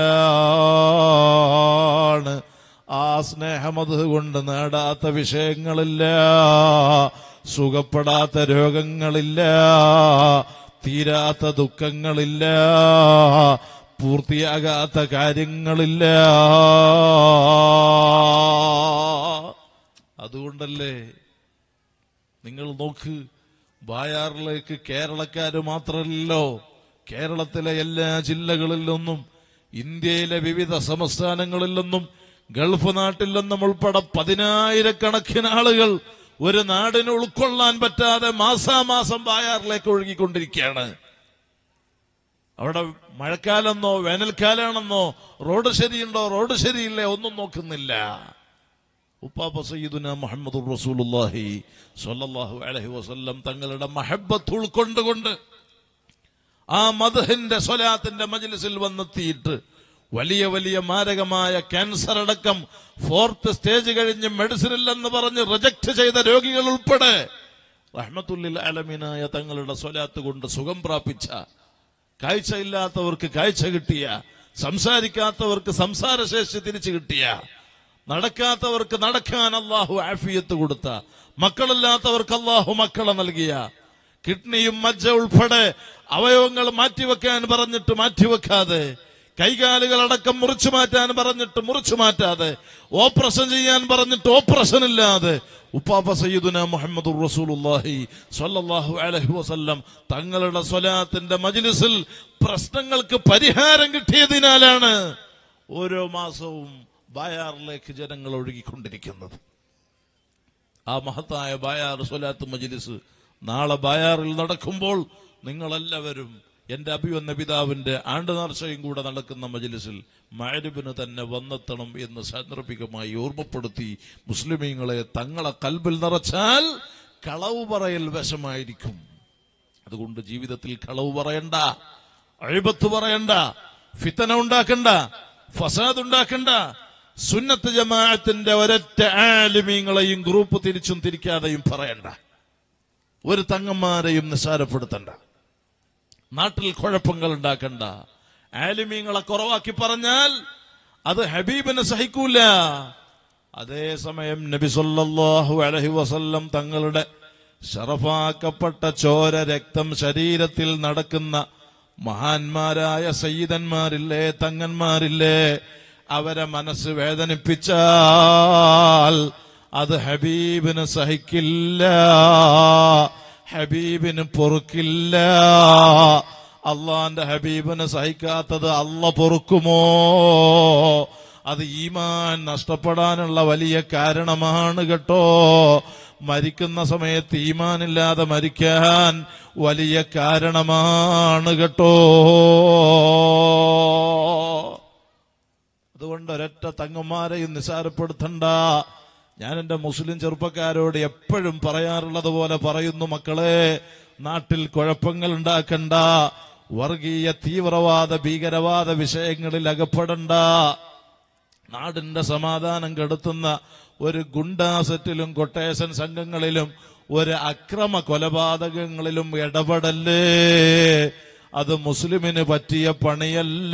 ചെയ്യലാണ് ആ സ്നേഹമത് കൊണ്ട് നേടാത്ത വിഷയങ്ങളില്ല സുഖപ്പെടാത്ത രോഗങ്ങളില്ല തീരാത്ത ദുഃഖങ്ങളില്ല പൂർത്തിയാകാത്ത കാര്യങ്ങളില്ല അതുകൊണ്ടല്ലേ നിങ്ങൾ നോക്ക് ബായാറിലേക്ക് കേരളക്കാര് മാത്രമല്ലോ കേരളത്തിലെ എല്ലാ ജില്ലകളിൽ നിന്നും ഇന്ത്യയിലെ വിവിധ സംസ്ഥാനങ്ങളിൽ നിന്നും ഗൾഫ് നാട്ടിൽ നിന്നും ഉൾപ്പെടെ പതിനായിരക്കണക്കിന് ആളുകൾ ഒരു നാടിന് ഉൾക്കൊള്ളാൻ പറ്റാതെ മാസാമാസം ബായാറിലേക്ക് ഒഴുകിക്കൊണ്ടിരിക്കുകയാണ് അവിടെ മഴക്കാലെന്നോ വേനൽക്കാലാണെന്നോ റോഡ് ശരിയുണ്ടോ റോഡ് ശരിയില്ലേ ഒന്നും നോക്കുന്നില്ല ഉപ്പാപ്പ സയ്യിദുന മുഹമ്മദ് റസൂലുള്ളാഹി സ്വല്ലല്ലാഹു അലൈഹി വസല്ലം തങ്ങളുടെ മഹബത്ത് ഉൾക്കൊണ്ടുകൊണ്ട് ആ മദഹിന്റെ സ്വലാത്തിന്റെ മജ്ലിസിൽ വന്നെത്തിയിട്ട് വലിയ വലിയ മാരകമായ ക്യാൻസർ അടക്കം ഫോർത്ത് സ്റ്റേജ് കഴിഞ്ഞ് മെഡിസിൻ ഇല്ലെന്ന് പറഞ്ഞ് റിജക്ട് ചെയ്ത രോഗികൾ ഉൾപ്പെടെ റഹ്മത്തുല്ലിൽ അലമീനായ തങ്ങളുടെ സ്വലാത്ത് കൊണ്ട് സുഖം പ്രാപിച്ച കാഴ്ചയില്ലാത്തവർക്ക് കാഴ്ച കിട്ടിയ സംസാരിക്കാത്തവർക്ക് സംസാരശേഷി തിരിച്ചു കിട്ടിയ നടക്കാത്തവർക്ക് നടക്കാൻ അള്ളാഹു ആഫിയത്ത് കൊടുത്ത മക്കളില്ലാത്തവർക്ക് അള്ളാഹു മക്കളെ നൽകിയ കിഡ്നിയും മജ്ജ ഉൾപ്പെടെ അവയവങ്ങൾ മാറ്റിവെക്കാൻ പറഞ്ഞിട്ട് മാറ്റിവെക്കാതെ കൈകാലുകളടക്കം മുറിച്ചു മാറ്റാൻ പറഞ്ഞിട്ട് മുറിച്ചു മാറ്റാതെ ഓപ്പറേഷൻ ചെയ്യാൻ പറഞ്ഞിട്ട് ഓപ്പറേഷൻ ഇല്ലാതെ ഉപ്പാപ്പ സയ്യിദുന മുഹമ്മദ് റസൂലുള്ളാഹി സ്വല്ലല്ലാഹു അലൈഹി വസല്ലം തങ്ങളുടെ സ്വലാത്തിന്റെ മജ്ലിസിൽ പ്രശ്നങ്ങൾക്ക് പരിഹാരം കിട്ടിയതിനാലാണ് ഓരോ മാസവും ബായാറിലേക്ക് ജനങ്ങൾ ഒഴുകിക്കൊണ്ടിരിക്കുന്നത് ആ മഹത്തായ ബായാർ സ്വലാത്ത് മജ്ലിസ് നാളെ ബായാറിൽ നടക്കുമ്പോൾ നിങ്ങളെല്ലാവരും എന്റെ അഭിവന്ന പിതാവിന്റെ ആണ്ട് നേർച്ചയും കൂടെ നടക്കുന്ന മജ്ലിസിൽ മഴരുബിന് തന്നെ വന്നെത്തണം എന്ന് സാന്ദർഭികമായി ഓർമ്മപ്പെടുത്തി മുസ്ലിമീങ്ങളെ തങ്ങളെ കൽബിൽ നിറച്ചാൽ കളവ് പറയൽ വശമായിരിക്കും അതുകൊണ്ട് ജീവിതത്തിൽ കളവ് പറയണ്ട അഴിബത്ത് പറയണ്ട ഫിത്തന ഉണ്ടാക്കണ്ട ഫസാദ് ഉണ്ടാക്കണ്ട സുന്നത്ത് ജമാഅത്തിന്റെ ഒരൊറ്റ ആലിമീങ്ങളെയും ഗ്രൂപ്പ് തിരിച്ചും തിരിക്കാതെയും പറയണ്ട ഒരു തങ്ങന്മാരെയും നിസ്സാരപ്പെടുത്തണ്ട നാട്ടിൽ കുഴപ്പങ്ങൾ ഉണ്ടാക്കണ്ട ആലിമീങ്ങളെ കുറവാക്കി പറഞ്ഞാൽ അത് ഹബീബിന് സഹിക്കൂല അതേസമയം നബി സല്ലല്ലാഹു അലൈഹി വസല്ലം തങ്ങളുടെ ഷറഫാക്കപ്പെട്ട ചോര രക്തം ശരീരത്തിൽ നടക്കുന്ന മഹാന്മാരായ സയ്യിദന്മാരില്ലേ തങ്ങന്മാരില്ലേ അവരെ മനസ്സ് വേദനിപ്പിച്ചാൽ അത് ഹബീബിന് സഹിക്കില്ല ഹബീബിന് പൊറുക്കില്ല അള്ളാന്റെ ഹബീബിന് സഹിക്കാത്തത് അല്ല പൊറുക്കുമോ അത് ഈമാൻ നഷ്ടപ്പെടാനുള്ള വലിയ കാരണമാണ് കേട്ടോ മരിക്കുന്ന സമയത്ത് ഈമാനില്ലാതെ മരിക്കാൻ വലിയ കാരണമാണ് കേട്ടോ അതുകൊണ്ട് ഒരൊറ്റ തങ്ങന്മാരെയും നിസാരപ്പെടുത്തണ്ട ഞാൻ എന്റെ മുസ്ലിം ചെറുപ്പക്കാരോട് എപ്പോഴും പറയാറുള്ളത് പോലെ പറയുന്നു മക്കളെ നാട്ടിൽ കുഴപ്പങ്ങൾ ഉണ്ടാക്കണ്ട വർഗീയ തീവ്രവാദ ഭീകരവാദ വിഷയങ്ങളിൽ അകപ്പെടണ്ട നാടിന്റെ സമാധാനം കെടുത്തുന്ന ഒരു ഗുണ്ടാസെറ്റിലും കൊട്ടേഷൻ സംഘങ്ങളിലും ഒരു അക്രമ കൊലപാതകങ്ങളിലും ഇടപെടല്ലേ അത് മുസ്ലിമിന് പറ്റിയ പണിയല്ല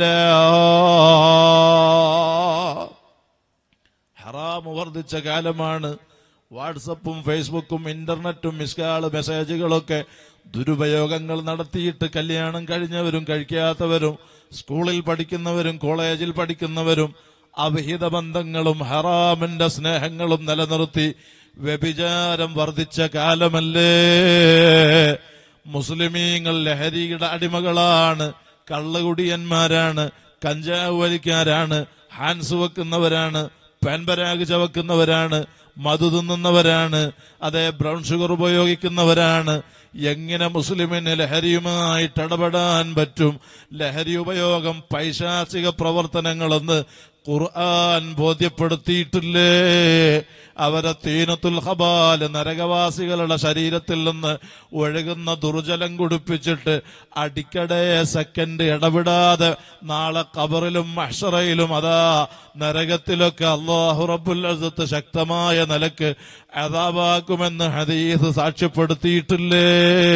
ഹറാം വർദ്ധിച്ച കാലമാണ് വാട്സപ്പും ഫേസ്ബുക്കും ഇന്റർനെറ്റും മിസ്കാള് മെസ്സേജുകളൊക്കെ ദുരുപയോഗങ്ങൾ നടത്തിയിട്ട് കല്യാണം കഴിഞ്ഞവരും കഴിക്കാത്തവരും സ്കൂളിൽ പഠിക്കുന്നവരും കോളേജിൽ പഠിക്കുന്നവരും അവിഹിത ബന്ധങ്ങളും ഹറാമിന്റെ സ്നേഹങ്ങളും നിലനിർത്തി വ്യഭിചാരം വർദ്ധിച്ച കാലമല്ലേ മുസ്ലിമീങ്ങൾ ലഹരിയുടെ അടിമകളാണ് കള്ളുകുടിയന്മാരാണ് കഞ്ചാവ് വലിക്കാരാണ് ഹാൻസ് വെക്കുന്നവരാണ് പാൻപരാഗ് ചവക്കുന്നവരാണ് മധു തിന്നുന്നവരാണ് അതേ ബ്രൗൺ ഷുഗർ ഉപയോഗിക്കുന്നവരാണ് എങ്ങനെ മുസ്ലിമിന് ലഹരിയുമായിട്ട് ഇടപെടാൻ പറ്റും ലഹരി ഉപയോഗം പൈശാചിക പ്രവർത്തനങ്ങളെന്ന് ഖുർആൻ ബോധ്യപ്പെടുത്തിയിട്ടില്ലേ അവരെ തീനത്തുൽ ഹബാല് നരകവാസികളുടെ ശരീരത്തിൽ നിന്ന് ഒഴുകുന്ന ദുർജലം കുടിപ്പിച്ചിട്ട് അടിക്കടെ സെക്കൻഡ് ഇടവിടാതെ നാളെ കബറിലും മഹ്ഷറയിലും അതാ നരകത്തിലൊക്കെ അള്ളാഹു റബ്ബുൽ അസത്ത് ശക്തമായ നിലക്ക് അതാവാക്കുമെന്ന് ഹദീസ് സാക്ഷ്യപ്പെടുത്തിയിട്ടില്ലേ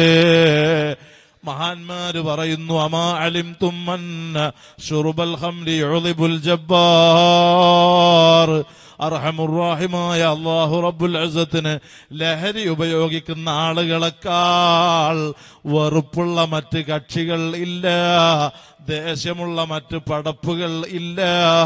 മഹാന്മാര് പറയുന്നു അമാ അലിം തുമ്മന്ന ഷുറുബൽ ഹംലി യുളിബുൽ ജബ്ബാർ അർഹമുറാഹിമായ അള്ളാഹു റബ്ബുൽ അസത്തിന് ലഹരി ഉപയോഗിക്കുന്ന ആളുകളെക്കാൾ വെറുപ്പുള്ള മറ്റ് കക്ഷികൾ ഇല്ല ദേഷ്യമുള്ള മറ്റ് പടപ്പുകൾ ഇല്ല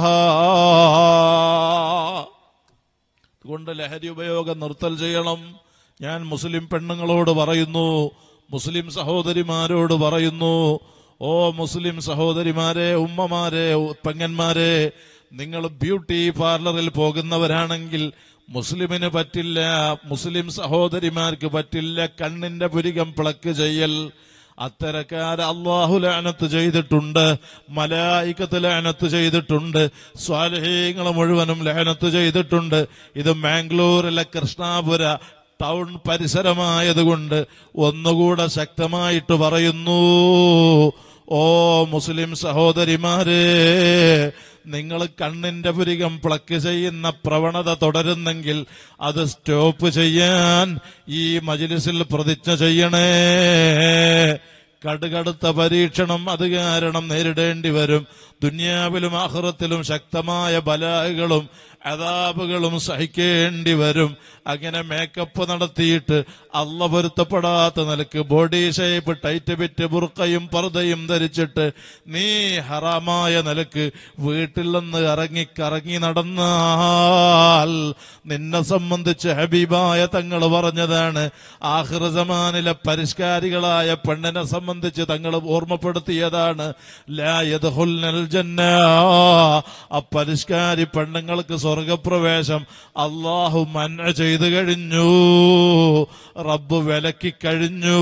അതുകൊണ്ട് ലഹരി ഉപയോഗം നിർത്തൽ ചെയ്യണം ഞാൻ മുസ്ലിം പെണ്ണുങ്ങളോട് പറയുന്നു മുസ്ലിം സഹോദരിമാരോട് പറയുന്നു ഓ മുസ്ലിം സഹോദരിമാരെ ഉമ്മമാരെ പെങ്ങന്മാരെ നിങ്ങൾ ബ്യൂട്ടി പാർലറിൽ പോകുന്നവരാണെങ്കിൽ മുസ്ലിമിന് പറ്റില്ല മുസ്ലിം സഹോദരിമാർക്ക് പറ്റില്ല കണ്ണിന്റെ പുരികം പ്ലക്ക് ചെയ്യൽ അത്തരക്കാര് അള്ളാഹു ലാനത്ത് ചെയ്തിട്ടുണ്ട് മലായിക്കത്ത് ലാനത്ത് ചെയ്തിട്ടുണ്ട് സ്വാലഹീങ്ങൾ മുഴുവനും ലാനത്ത് ചെയ്തിട്ടുണ്ട് ഇത് മാംഗ്ലൂരിലെ കൃഷ്ണാപുര ടൗൺ പരിസരമായതുകൊണ്ട് ഒന്നുകൂടെ ശക്തമായിട്ട് പറയുന്നു ഓ മുസ്ലിം സഹോദരിമാരെ നിങ്ങൾ കണ്ണിന്റെ പുരികം പ്ലക്ക് ചെയ്യുന്ന പ്രവണത തുടരുന്നെങ്കിൽ അത് സ്റ്റോപ്പ് ചെയ്യാൻ ഈ മജിലിസിൽ പ്രതിജ്ഞ ചെയ്യണേ കടുകടുത്ത പരീക്ഷണം അത് കാരണം നേരിടേണ്ടി വരും ദുന്യാവിലും ആഹ്റത്തിലും ശക്തമായ ബലാഹുകളും അതാപുകളും സഹിക്കേണ്ടി വരും അങ്ങനെ മേക്കപ്പ് നടത്തിയിട്ട് അല്ല പൊരുത്തപ്പെടാത്ത നിലക്ക് ബോഡി ഷേപ്പ് ടൈറ്റ് ബിറ്റ് ബുർക്കയും പർദയും ധരിച്ചിട്ട് നീ ഹറാമായ നിലക്ക് വീട്ടിൽ നിന്ന് ഇറങ്ങി കറങ്ങി നടന്നാൽ നിന്നെ സംബന്ധിച്ച് ഹബീബായ തങ്ങൾ പറഞ്ഞതാണ് ആഹൃസമാനിലെ പരിഷ്കാരികളായ പെണ്ണിനെ സംബന്ധിച്ച് തങ്ങൾ ഓർമ്മപ്പെടുത്തിയതാണ് ലാ യദ്ഖുൽനൽ ജന്ന ആ പരിഷ്കാരി പെണ്ണുങ്ങൾക്ക് സ്വർഗപ്രവേശം അള്ളാഹു മന്ന ചെയ്തു കഴിഞ്ഞു റബ്ബ് വിലക്കി കഴിഞ്ഞു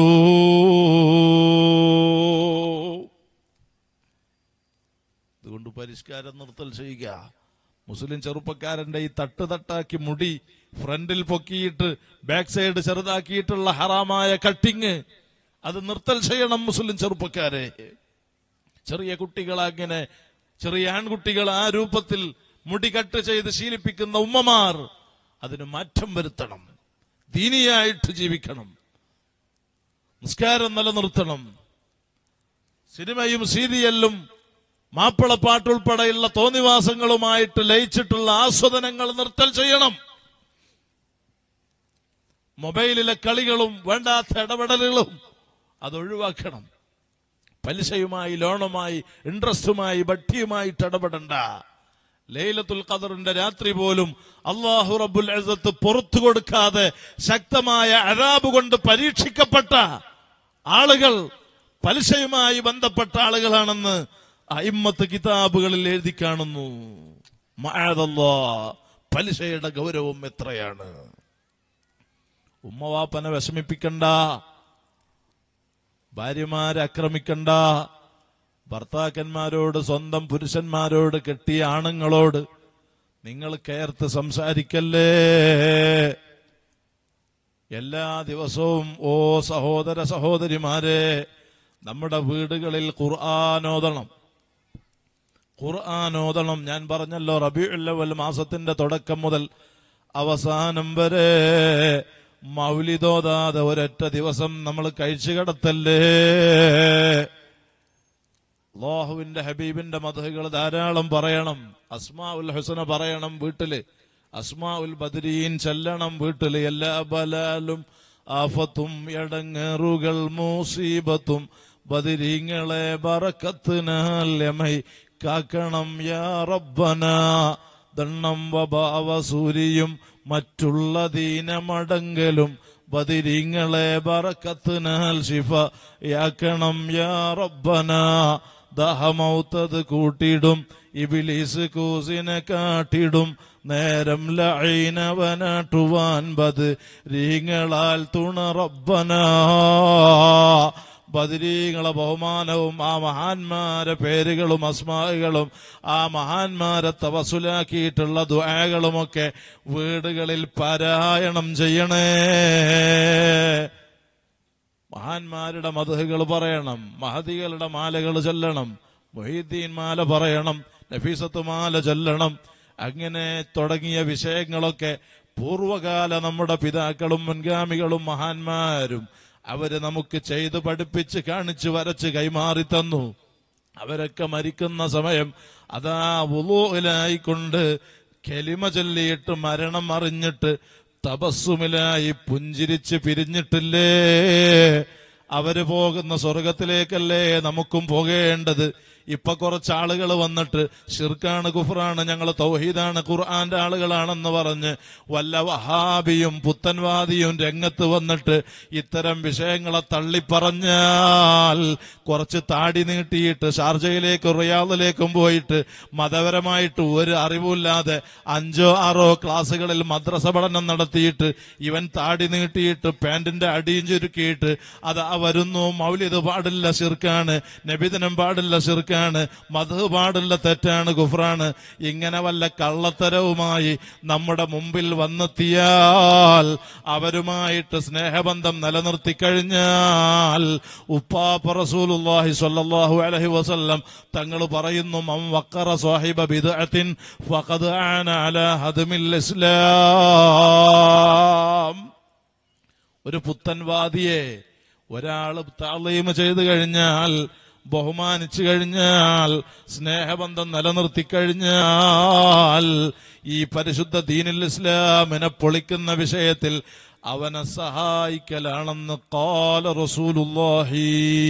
അതുകൊണ്ട് പരിഷ്കാരം നിർത്തൽ ചെയ്യുക മുസ്ലിം ചെറുപ്പക്കാരന്റെ ഈ തട്ട് തട്ടാക്കി മുടി ഫ്രണ്ടിൽ പൊക്കിയിട്ട് ബാക്ക് സൈഡ് ചെറുതാക്കിയിട്ടുള്ള ഹറാമായ കട്ടിങ് അത് നിർത്തൽ ചെയ്യണം മുസ്ലിം ചെറുപ്പക്കാരെ ചെറിയ കുട്ടികളങ്ങനെ ചെറിയ ആൺകുട്ടികൾ ആ രൂപത്തിൽ മുടി കട്ട് ചെയ്ത് ശീലിപ്പിക്കുന്ന ഉമ്മമാർ അതിന് മാറ്റം വരുത്തണം ദീനിയായിട്ട് ജീവിക്കണം നിസ്കാരം നിലനിർത്തണം സിനിമയും സീരിയലും മാപ്പിളപ്പാട്ടുൾപ്പെടെയുള്ള തോന്നിവാസങ്ങളുമായിട്ട് ലയിച്ചിട്ടുള്ള ആസ്വദനങ്ങൾ നിർത്തൽ ചെയ്യണം മൊബൈലിലെ കളികളും വേണ്ടാത്ത ഇടപെടലുകളും അത് ഒഴിവാക്കണം പലിശയുമായി ലോണുമായി ഇൻട്രസ്റ്റുമായി ബട്ടിയുമായിട്ട് ഇടപെടണ്ട ലൈലത്തുൽ ഖദറിന്റെ രാത്രി പോലും അള്ളാഹു റബ്ബുൽ അസത്ത് പുറത്തു കൊടുക്കാതെ ശക്തമായ അരാബ് കൊണ്ട് പരീക്ഷിക്കപ്പെട്ട ആളുകൾ പലിശയുമായി ബന്ധപ്പെട്ട ആളുകളാണെന്ന് അയിമ്മത്ത് കിതാബുകളിൽ എഴുതി കാണുന്നു മഅദല്ലാ, പലിശയുടെ ഗൗരവം എത്രയാണ് ഉമ്മവാപ്പനെ വിഷമിപ്പിക്കണ്ട ഭാര്യമാരെ ആക്രമിക്കണ്ട ഭർത്താക്കന്മാരോട് സ്വന്തം പുരുഷന്മാരോട് കെട്ടിയ ആണുങ്ങളോട് നിങ്ങൾ കയർത്ത് സംസാരിക്കല്ലേ എല്ലാ ദിവസവും ഓ സഹോദര സഹോദരിമാരെ നമ്മുടെ വീടുകളിൽ ഖുർആാനോദണം ഖുർആാനോദണം ഞാൻ പറഞ്ഞല്ലോ റബിഉല്ലവൽ മാസത്തിന്റെ തുടക്കം മുതൽ അവസാനം വരെ മൗലിതോതാതെ ഒരൊറ്റ ദിവസം നമ്മൾ കഴിച്ചു കിടത്തല്ലേ അള്ളാഹുവിന്റെ ഹബീബിന്റെ മധുകൾ ധാരാളം പറയണം അസ്മാ ഉൽ ഹുസന പറയണം വീട്ടില് അസ്മാ ഉൽ ബദരീൻ ചെല്ലണം വീട്ടില് എല്ലാ ബലാലും ആഫത്തും എടങ്ങേറുകൾ മൂസീബത്തും ബദിരീങ്ങളെ ബറക്കത്തിനാലമൈ കാക്കണം യാ റബ്ബന ദണ്ണം വഭാവ സൂരിയും മറ്റുള്ള ദീനമടങ്കലും ബദിരിങ്ങളെ ബറക്കത്തിനാൽ ശിഫ യാക്കണം യാ റബ്ബന ദഹമൗത്തത് കൂട്ടിടും ഇബിലീസ് കൂസിനെ കാട്ടിടും നേരം ലൈനവനാട്ടുവാൻ ബത് രീങ്ങളാൽ തുണ റബ്ബന ബദരീങ്ങളെ ബഹുമാനവും ആ മഹാന്മാരെ പേരുകളും അസ്മാകളും ആ മഹാന്മാരെ തവസുലാക്കിയിട്ടുള്ള ദ്വാകളുമൊക്കെ വീടുകളിൽ പാരായണം ചെയ്യണേ മഹാന്മാരുടെ മധുഹകൾ പറയണം മഹതികളുടെ മാലകൾ ചൊല്ലണം മൊഹീദ്ദീൻ മാല പറയണം നഫീസത്ത് മാല ചൊല്ലണം അങ്ങനെ തുടങ്ങിയ വിഷയങ്ങളൊക്കെ പൂർവകാല നമ്മുടെ പിതാക്കളും മുൻഗാമികളും മഹാന്മാരും അവര് നമുക്ക് ചെയ്ത് പഠിപ്പിച്ച് കാണിച്ച് വരച്ച് കൈമാറി തന്നു അവരൊക്കെ മരിക്കുന്ന സമയം അതാ വുളൂലായിക്കൊണ്ട് കെലിമ ചൊല്ലിയിട്ട് മരണം അറിഞ്ഞിട്ട് തപസ്സുമിലായി പുഞ്ചിരിച്ച് പിരിഞ്ഞിട്ടില്ലേ അവര് പോകുന്ന സ്വർഗത്തിലേക്കല്ലേ നമുക്കും പോകേണ്ടത് ഇപ്പൊ കുറച്ച് ആളുകൾ വന്നിട്ട് ഷിർക്കാണ് കുഫറാണ് ഞങ്ങൾ തൗഹീദാണ് ഖുർആന്റെ ആളുകളാണെന്ന് പറഞ്ഞ് വല്ല വഹാബിയും പുത്തൻവാദിയും രംഗത്ത് വന്നിട്ട് ഇത്തരം വിഷയങ്ങളെ തള്ളിപ്പറഞ്ഞാൽ കുറച്ച് താടി നീട്ടിയിട്ട് ഷാർജയിലേക്കും റിയാദിലേക്കും പോയിട്ട് മതപരമായിട്ട് ഒരു അറിവില്ലാതെ അഞ്ചോ ആറോ ക്ലാസ്സുകളിൽ മദ്രസ പഠനം നടത്തിയിട്ട് ഇവൻ താടി നീട്ടിയിട്ട് പാന്റിന്റെ അടിയും ചുരുക്കിയിട്ട് അതാ വരുന്നു മൗലിത് പാടില്ല ഷിർക്കാണ് നബിദിനം പാടില്ല ഷിർക്കാണ് മധു പാടില്ല തെറ്റാണ് കുഫ്രാണ് ഇങ്ങനെ വല്ല കള്ളത്തരവുമായി നമ്മുടെ മുമ്പിൽ വന്നെത്തിയാൽ അവരുമായിട്ട് സ്നേഹബന്ധം നിലനിർത്തി കഴിഞ്ഞാൽ ഉപ്പാപ്പ റസൂലുള്ളാഹി സ്വല്ലല്ലാഹു അലൈഹി വസല്ലം തങ്ങൾ പറയുന്നു മം വക്കറ സാഹിബ ബിദ്അത്തിൻ ഫഖദ് ആന അലാ ഹദ്മിൽ ഇസ്ലാം ഒരു പുത്തൻവാദിയെ ഒരാൾ താളീമ ചെയ്തു കഴിഞ്ഞാൽ ബഹുമാനിച്ചു കഴിഞ്ഞാൽ സ്നേഹബന്ധം നിലനിർത്തി കഴിഞ്ഞാൽ ഈ പരിശുദ്ധ ദീനുൽ ഇസ്ലാമിനെ പൊളിക്കുന്ന വിഷയത്തിൽ അവനെ സഹായിക്കലാണെന്ന് കാല റസൂലുള്ളാഹി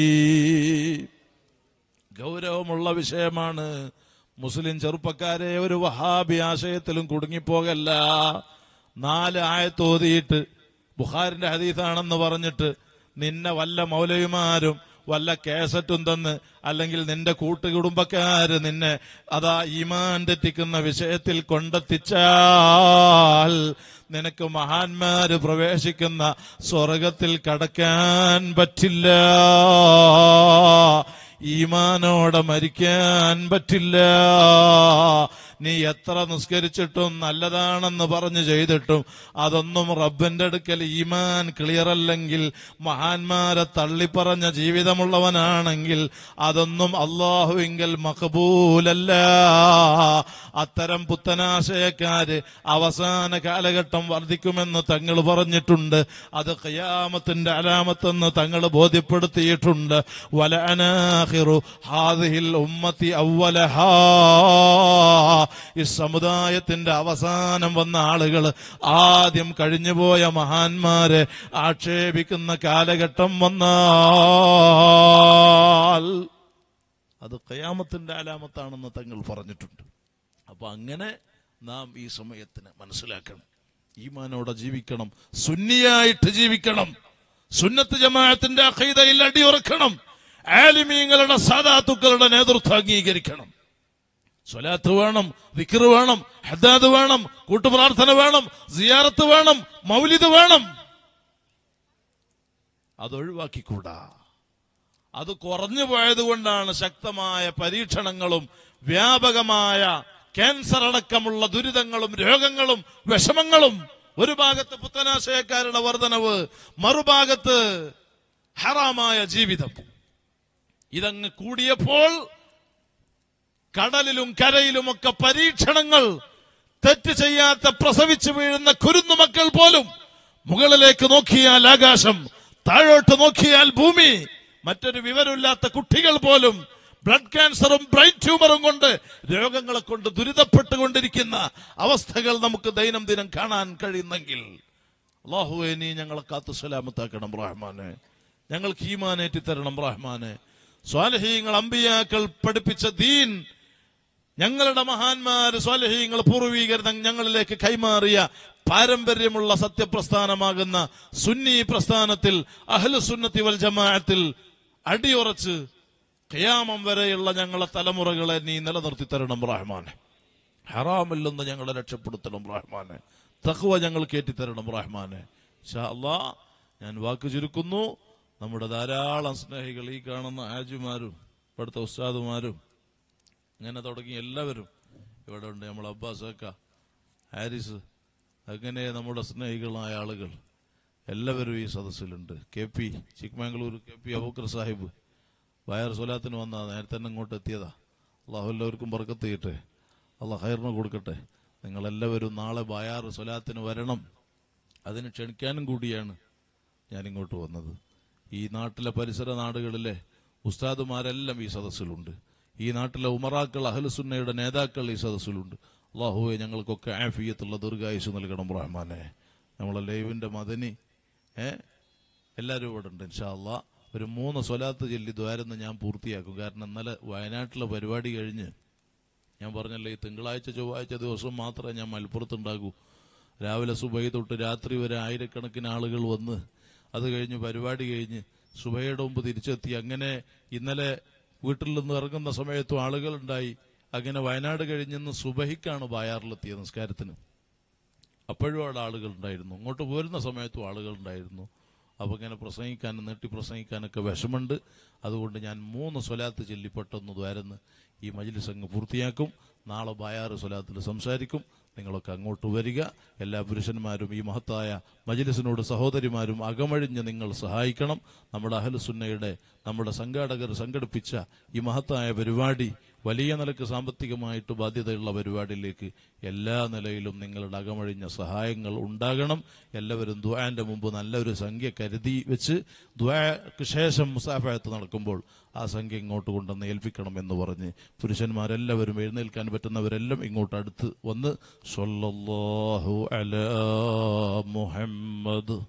ഗൗരവമുള്ള വിഷയമാണ് മുസ്ലിം ചെറുപ്പക്കാരെ ഒരു വഹാബി ആശയത്തിലും കുടുങ്ങിപ്പോകല്ല നാല് ആയത്തോതിയിട്ട് ബുഖാരിന്റെ ഹദീസാണെന്ന് പറഞ്ഞിട്ട് നിന്നെ വല്ല മൗലവിമാരും വല്ല കേസറ്റും തന്ന് അല്ലെങ്കിൽ നിന്റെ കൂട്ടുകുടുംബക്കാര് നിന്നെ അതാ ഈമാൻ തെറ്റിക്കുന്ന വിഷയത്തിൽ കൊണ്ടെത്തിച്ചാൽ നിനക്ക് മഹാന്മാര് പ്രവേശിക്കുന്ന സ്വർഗത്തിൽ കടക്കാൻ പറ്റില്ല ഈമാനോടെ മരിക്കാൻ പറ്റില്ല നീ എത്ര നിസ്കരിച്ചിട്ടും നല്ലതാണെന്ന് പറഞ്ഞു ചെയ്തിട്ടും അതൊന്നും റബ്ബിന്റെ അടുക്കൽ ഈമാൻ ക്ലിയർ അല്ലെങ്കിൽ മഹാന്മാരെ തള്ളിപ്പറഞ്ഞ ജീവിതമുള്ളവനാണെങ്കിൽ അതൊന്നും അള്ളാഹുവിങ്കൽ മഖബൂലല്ല അത്തരം പുത്തനാശയക്കാര് അവസാന കാലഘട്ടം വർദ്ധിക്കുമെന്ന് തങ്ങൾ പറഞ്ഞിട്ടുണ്ട് അത് ഖിയാമത്തിന്റെ അലാമത്തെന്ന് തങ്ങൾ ബോധ്യപ്പെടുത്തിയിട്ടുണ്ട് വലഅനാഖിറു ഹാദിഹിൽ ഉമ്മത്തി അവലഹാ ഈ സമുദായത്തിന്റെ അവസാനം വന്ന ആളുകൾ ആദ്യം കഴിഞ്ഞുപോയ മഹാന്മാരെ ആക്ഷേപിക്കുന്ന കാലഘട്ടം വന്നാൽ അത് കയാമത്തിന്റെ അലാമത്താണെന്ന് തങ്ങൾ പറഞ്ഞിട്ടുണ്ട് അപ്പൊ അങ്ങനെ നാം ഈ സമയത്തിന് മനസ്സിലാക്കണം ഈമാനോടെ ജീവിക്കണം സുന്നിയായിട്ട് ജീവിക്കണം സുന്നത്ത് ജമാഅത്തിന്റെ അഖീദയിൽ അടിയുറക്കണം ആലിമീങ്ങളുടെ സാദാത്തുക്കളുടെ നേതൃത്വം അംഗീകരിക്കണം സ്വലാത്ത് വേണം വിക്ർ വേണം ഹദാദ് വേണം കൂട്ടുപ്രാർത്ഥന വേണം സിയാറത്ത് വേണം മൗലിദ് വേണം അത് ഒഴിവാക്കിക്കൂടാ അത് കുറഞ്ഞു പോയത് കൊണ്ടാണ് ശക്തമായ പരീക്ഷണങ്ങളും വ്യാപകമായ ക്യാൻസർ അടക്കമുള്ള ദുരിതങ്ങളും രോഗങ്ങളും വിഷമങ്ങളും ഒരു ഭാഗത്ത് പുത്തനാശയക്കാരുടെ വർധനവ് മറുഭാഗത്ത് ഹറാമായ ജീവിതം ഇതങ്ങ് കൂടിയപ്പോൾ കടലിലും കരയിലുമൊക്കെ പരീക്ഷണങ്ങൾ തെറ്റ് ചെയ്യാത്ത പ്രസവിച്ചു വീഴുന്ന കുരുന്നു മക്കൾ പോലും മുകളിലേക്ക് നോക്കിയാൽ ആകാശം താഴോട്ട് നോക്കിയാൽ ഭൂമി മറ്റൊരു വിവരമില്ലാത്ത കുട്ടികൾ പോലും ബ്ലഡ് ക്യാൻസറും ബ്രെയിൻ ട്യൂമറും കൊണ്ട് രോഗങ്ങളെ കൊണ്ട് ദുരിതപ്പെട്ടുകൊണ്ടിരിക്കുന്ന അവസ്ഥകൾ നമുക്ക് ദൈനംദിനം കാണാൻ കഴിയുന്നെങ്കിൽ അള്ളാഹുവെ നീ ഞങ്ങളെ കാത്തു സലാമത്താക്കണം റഹ്മാനെ ഞങ്ങൾക്ക് ഈമാനേറ്റി തരണം റഹ്മാനെ സ്വാലഹീങ്ങൾ അമ്പിയാക്കൾ പഠിപ്പിച്ച ദീൻ ഞങ്ങളുടെ മഹാന്മാര് സ്വാലഹീങ്ങൾ പൂർവീകർ ഞങ്ങളിലേക്ക് കൈമാറിയ പാരമ്പര്യമുള്ള സത്യപ്രസ്ഥാനമാകുന്ന സുന്നി പ്രസ്ഥാനത്തിൽ അഹ്ലു സുന്നത്തി വൽ ജമാഅത്തിൽ അടിയുറച്ച് ഖിയാമം വരെയുള്ള ഞങ്ങളെ തലമുറകളെ നീ നിലനിർത്തി തരണം റഹ്മാനെ ഹറാമിൽ നിന്ന് ഞങ്ങളെ രക്ഷപ്പെടുത്തണം റഹ്മാനെ തഖ്വ ഞങ്ങൾ തരണം റഹ്മാനെ ഷാ അല്ലാ ഞാൻ വാക്ക് ചുരുക്കുന്നു നമ്മുടെ ധാരാളം സ്നേഹികൾ ഈ കാണുന്ന ആജിമാരും ഇവിടുത്തെ ഉസ്താദുമാരും അങ്ങനെ തുടങ്ങി എല്ലാവരും ഇവിടെ ഉണ്ട് നമ്മൾ അബ്ബാസക്ക ഹാരിസ് അങ്ങനെ നമ്മുടെ സ്നേഹികളായ ആളുകൾ എല്ലാവരും ഈ സദസ്സിലുണ്ട് K P Chikmagalur K P Abookkar Sahib വയർ സ്വലാത്തിന് വന്നാ നേരത്തെ തന്നെ ഇങ്ങോട്ട് എത്തിയതാ അള്ളാഹു എല്ലാവർക്കും ബർക്കത്ത് ചെയ്യട്ടെ അള്ളാഹ് ഹൈറിന് കൊടുക്കട്ടെ നിങ്ങളെല്ലാവരും നാളെ ബയാർ സ്വലാത്തിന് വരണം അതിന് ക്ഷണിക്കാനും കൂടിയാണ് ഞാൻ ഇങ്ങോട്ട് വന്നത് ഈ നാട്ടിലെ പരിസര നാടുകളിലെ ഉസ്താദുമാരെല്ലാം ഈ സദസ്സിലുണ്ട് ഈ നാട്ടിലെ ഉമറാക്കൾ അഹ്ലുസുന്നയുടെ നേതാക്കൾ ഈ സദസ്സിലുണ്ട് അള്ളാഹുവെ ഞങ്ങൾക്കൊക്കെ ആഫിയത്തുള്ള ദീർഘായുസ് നൽകണം റഹ്മാനെ നമ്മളെ ലൈവിന്റെ മദനി ഏ എല്ലാവരും ഇവിടെ ഉണ്ട് ഇൻഷാ അള്ളാ ഒരു മൂന്ന് സ്വലാത്ത് ചൊല്ലി ദ്വാരെന്ന് ഞാൻ പൂർത്തിയാക്കും കാരണം ഇന്നലെ വയനാട്ടിലെ പരിപാടി കഴിഞ്ഞ് ഞാൻ പറഞ്ഞല്ലോ ഈ തിങ്കളാഴ്ച ചൊവ്വാഴ്ച ദിവസം മാത്രമേ ഞാൻ മലപ്പുറത്തുണ്ടാകൂ രാവിലെ സുബൈ തൊട്ട് രാത്രി വരെ ആയിരക്കണക്കിന് ആളുകൾ വന്ന് അത് കഴിഞ്ഞ് പരിപാടി കഴിഞ്ഞ് സുബൈയുടെ മുമ്പ് തിരിച്ചെത്തി അങ്ങനെ ഇന്നലെ വീട്ടിൽ നിന്ന് ഇറങ്ങുന്ന സമയത്തും ആളുകളുണ്ടായി അങ്ങനെ വയനാട് കഴിഞ്ഞിന്ന് സുബഹിക്കാണ് ബായാറിലെത്തിയ നിസ്കാരത്തിന് അപ്പോഴും അവിടെ ആളുകൾ ഉണ്ടായിരുന്നു അങ്ങോട്ട് പോരുന്ന സമയത്തും ആളുകൾ ഉണ്ടായിരുന്നു അപ്പൊ ഇങ്ങനെ പ്രസംഗിക്കാനും നീട്ടി പ്രസംഗിക്കാനൊക്കെ വിഷമുണ്ട് അതുകൊണ്ട് ഞാൻ മൂന്ന് സ്വലാത്ത് ചൊല്ലി പെട്ടെന്ന് ദ്വാരന്ന് ഈ മജ്ലിസ് അങ്ങ് പൂർത്തിയാക്കും നാളെ ബായാറ് സ്വലാത്തിൽ സംസാരിക്കും നിങ്ങളൊക്കെ അങ്ങോട്ട് വരിക എല്ലാ പുരുഷന്മാരും ഈ മഹത്തായ മജിലിസിനോട് സഹോദരിമാരും അകമഴിഞ്ഞ് നിങ്ങൾ സഹായിക്കണം നമ്മുടെ അഹലുസുന്നയുടെ നമ്മുടെ സംഘാടകർ സംഘടിപ്പിച്ച ഈ മഹത്തായ പരിപാടി വലിയ നിലക്ക് സാമ്പത്തികമായിട്ട് ബാധ്യതയുള്ള പരിപാടിയിലേക്ക് എല്ലാ നിലയിലും നിങ്ങളുടെ അകമഴിഞ്ഞ സഹായങ്ങൾ ഉണ്ടാകണം എല്ലാവരും ദ്വാന്റെ മുമ്പ് നല്ലൊരു സംഖ്യ കരുതി വെച്ച് ദ്വാക്ക് ശേഷം മുസാഫയത്ത് നടക്കുമ്പോൾ ആ സംഖ്യ ഇങ്ങോട്ട് കൊണ്ടുവന്ന് ഏൽപ്പിക്കണം എന്ന് പറഞ്ഞ് പുരുഷന്മാരെല്ലാവരും എഴുന്നേൽക്കാൻ പറ്റുന്നവരെല്ലാം ഇങ്ങോട്ട് അടുത്ത് വന്ന് സല്ലല്ലാഹു അലാ മുഹമ്മദ്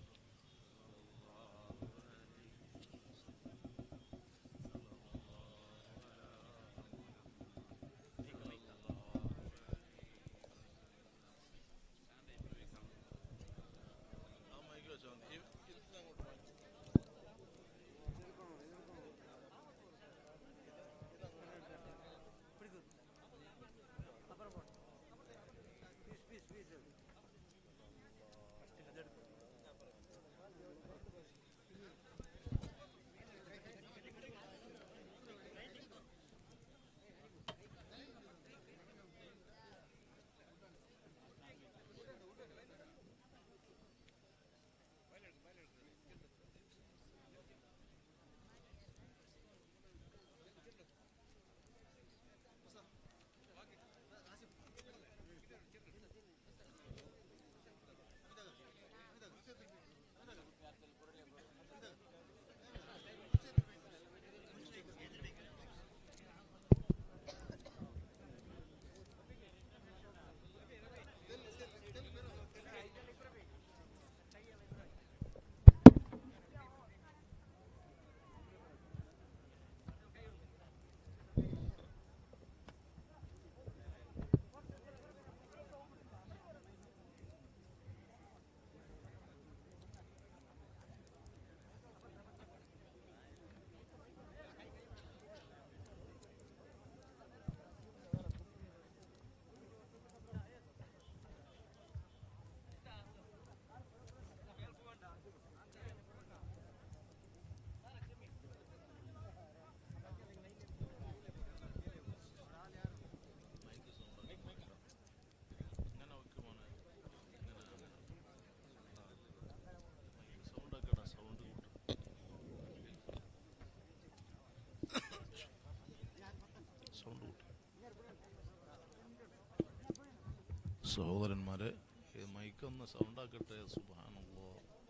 സഹോദരന്മാരെ ഈ മൈക്കൊന്ന് സൗണ്ടാക്കട്ടെ സുബാനല്ലോ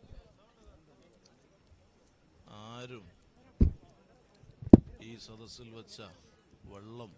ആരും ഈ സദസ്സിൽ വെച്ച വെള്ളം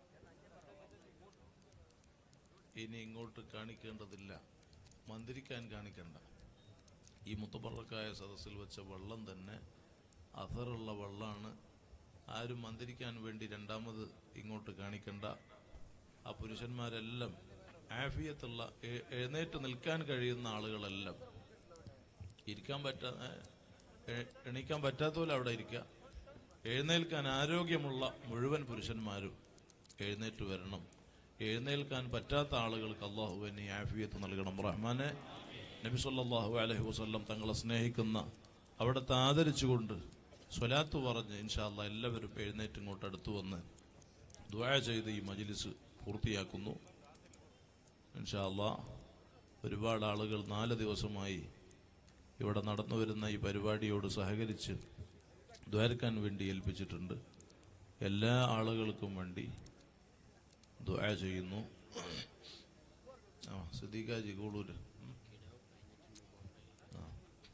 ഇനി ഇങ്ങോട്ട് കാണിക്കേണ്ടതില്ല മന്ത്രിക്കാൻ കാണിക്കണ്ട ഈ മുത്തപ്പറക്കായ സദസ്സിൽ വെച്ച വെള്ളം തന്നെ അഥറുള്ള വെള്ളമാണ് ആരും മന്ത്രിക്കാൻ വേണ്ടി രണ്ടാമത് ഇങ്ങോട്ട് കാണിക്കണ്ട ആ പുരുഷന്മാരെല്ലാം ആഫിയത്തുള്ള എ- എഴുന്നേറ്റ് നിൽക്കാൻ കഴിയുന്ന ആളുകളെല്ലാം ഇരിക്കാൻ പറ്റാ എ- എണീക്കാൻ പറ്റാത്തപോലെ അവിടെ ഇരിക്കുക എഴുന്നേൽക്കാൻ ആരോഗ്യമുള്ള മുഴുവൻ പുരുഷന്മാരും എഴുന്നേറ്റ് വരണം എഴുന്നേൽക്കാൻ പറ്റാത്ത ആളുകൾക്ക് അള്ളാഹുവിന് ആഫിയത്ത് നൽകണം റഹ്മാനെ നബി സല്ലല്ലാഹു അലൈഹി വസല്ലം തങ്ങളെ സ്നേഹിക്കുന്ന അവിടുത്തെ ആദരിച്ചുകൊണ്ട് സ്വലാത്ത് പറഞ്ഞ് ഇൻഷാല്ല എല്ലാവരും എഴുന്നേറ്റ് ഇങ്ങോട്ട് അടുത്തു വന്ന് ദുആ ചെയ്ത് ഈ മജ്ലിസ് പൂർത്തിയാക്കുന്നു ഇൻഷാല്ല ഒരുപാട് ആളുകൾ നാല് ദിവസമായി ഇവിടെ നടന്നു വരുന്ന ഈ പരിപാടിയോട് സഹകരിച്ച് ദ്വാരക്കാൻ വേണ്ടി ഏൽപ്പിച്ചിട്ടുണ്ട് എല്ലാ ആളുകൾക്കും വേണ്ടി ദുആ ചെയ്യുന്നു ആ സിദ്ദീഖാജി കൂളൂര് ഉം. ആ.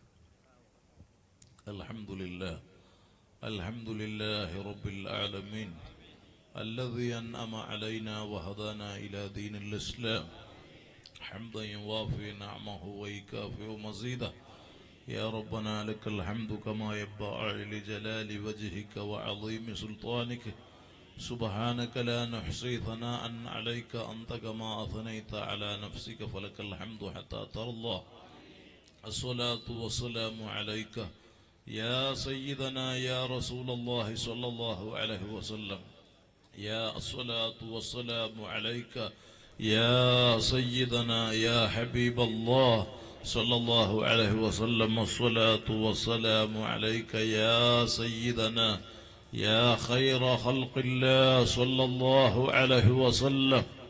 അൽഹംദുലില്ലാ അൽഹംദുലില്ലാഹി റബ്ബിൽ ആലമീൻ الذي أنعم علينا وهدانا إلى دين الإسلام حمدا يوافي نعمه ويكافئ مزيده يا ربنا لك الحمد كما ينبغي لجلال وجهك وعظيم سلطانك سبحانك لا نحصي ثناء عليك أنت كما أثنيت على نفسك فلك الحمد حتى ترضى الصلاة والسلام عليك يا سيدنا يا رسول الله صلى الله عليه وسلم يا الصلاة والسلام عليك يا سيدنا يا حبيب الله صلى الله عليه وسلم الصلاة والسلام عليك يا سيدنا يا خير خلق الله صلى الله عليه وسلم